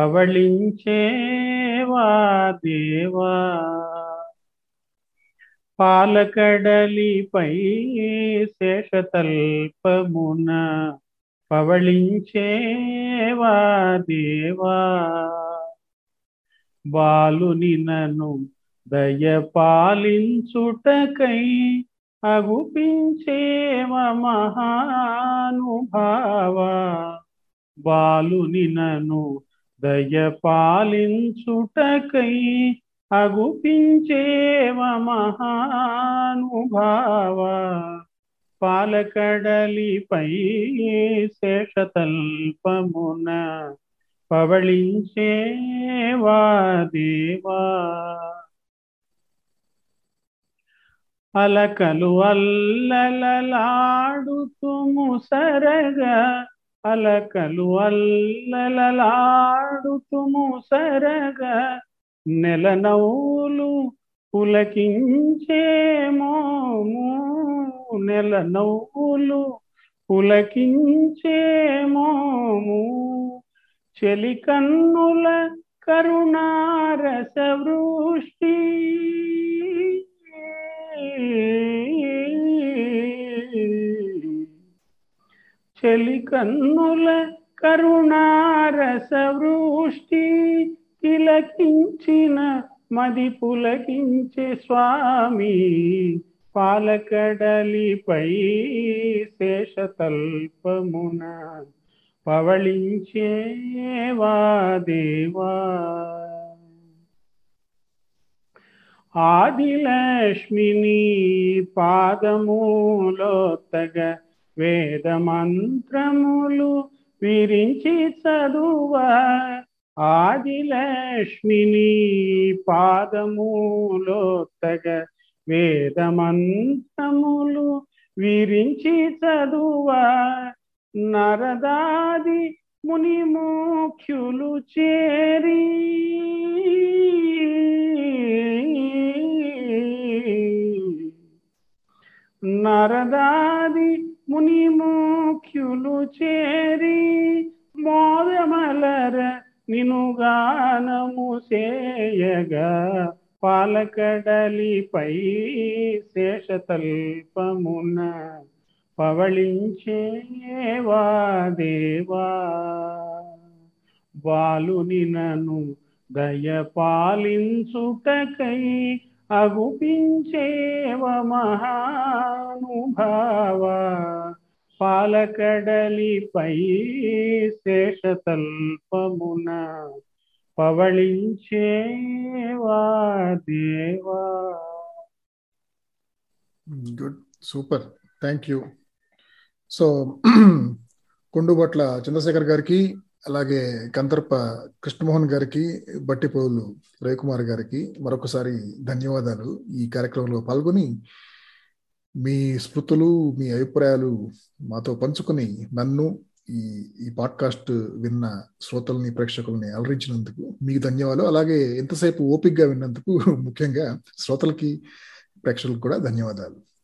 పవళించేవా దేవా పాలకడలిపై శేషతల్పమున పవళించేవా దేవా బాలుని నను దయ పాలించుటకై అగుపించేవ మహానుభావ బాలుని నను దయ పాలించుటకై అగుపించేవ మహానుభావ పాలకడలిపై శేషతల్పమున పవళించేవా దేవా అలకలు అల్లలలాడుతుము సరగా అలకలు అల్లలలాడుతుము సరగా నెల నవ్వులు పులకించేమోము నెల నవ్వులు పులకించేమోము చెలి కన్నుల కరుణారస వృష్టి చెలి కన్నుల కరుణారస వృష్టి తిలకించిన మది పులకించే స్వామి పాలకడలిపై శేషతల్పమున పవళించేవా దేవా ఆదిలక్ష్మిని పాదములోత్తగ వేద మంత్రములు విరించి చదువ ఆదిలక్ష్మిని పాదములోత్తగ వేద మంత్రములు విరించి చదువ నరదాది ముని మోఖ్యులు చేరి నరదాది ముని మోఖ్యులు చేరి మోదమలర నినుగానము చేయగా పాలకడలిపై శేషతల్పమున పవళించేవా దేవా బాలుని నను దయ పాలించుటకై అగుపించేవ మహానుభావ పాలకడలిపై శేషతల్పమున పవళించేవా దేవా good super thank you so Kondubatla Chandrasekhar గారికి అలాగే కంతర్ప కృష్ణమోహన్ గారికి బట్టిపోలు రవికుమార్ గారికి మరొకసారి ధన్యవాదాలు ఈ కార్యక్రమంలో పాల్గొని మీ స్మృతులు మీ అభిప్రాయాలు మాతో పంచుకొని నన్ను ఈ ఈ పాడ్కాస్ట్ విన్న శ్రోతల్ని ప్రేక్షకుల్ని అలరించినందుకు మీకు ధన్యవాదాలు అలాగే ఎంతసేపు ఓపిక్గా విన్నందుకు ముఖ్యంగా శ్రోతలకి ప్రేక్షకులకు కూడా ధన్యవాదాలు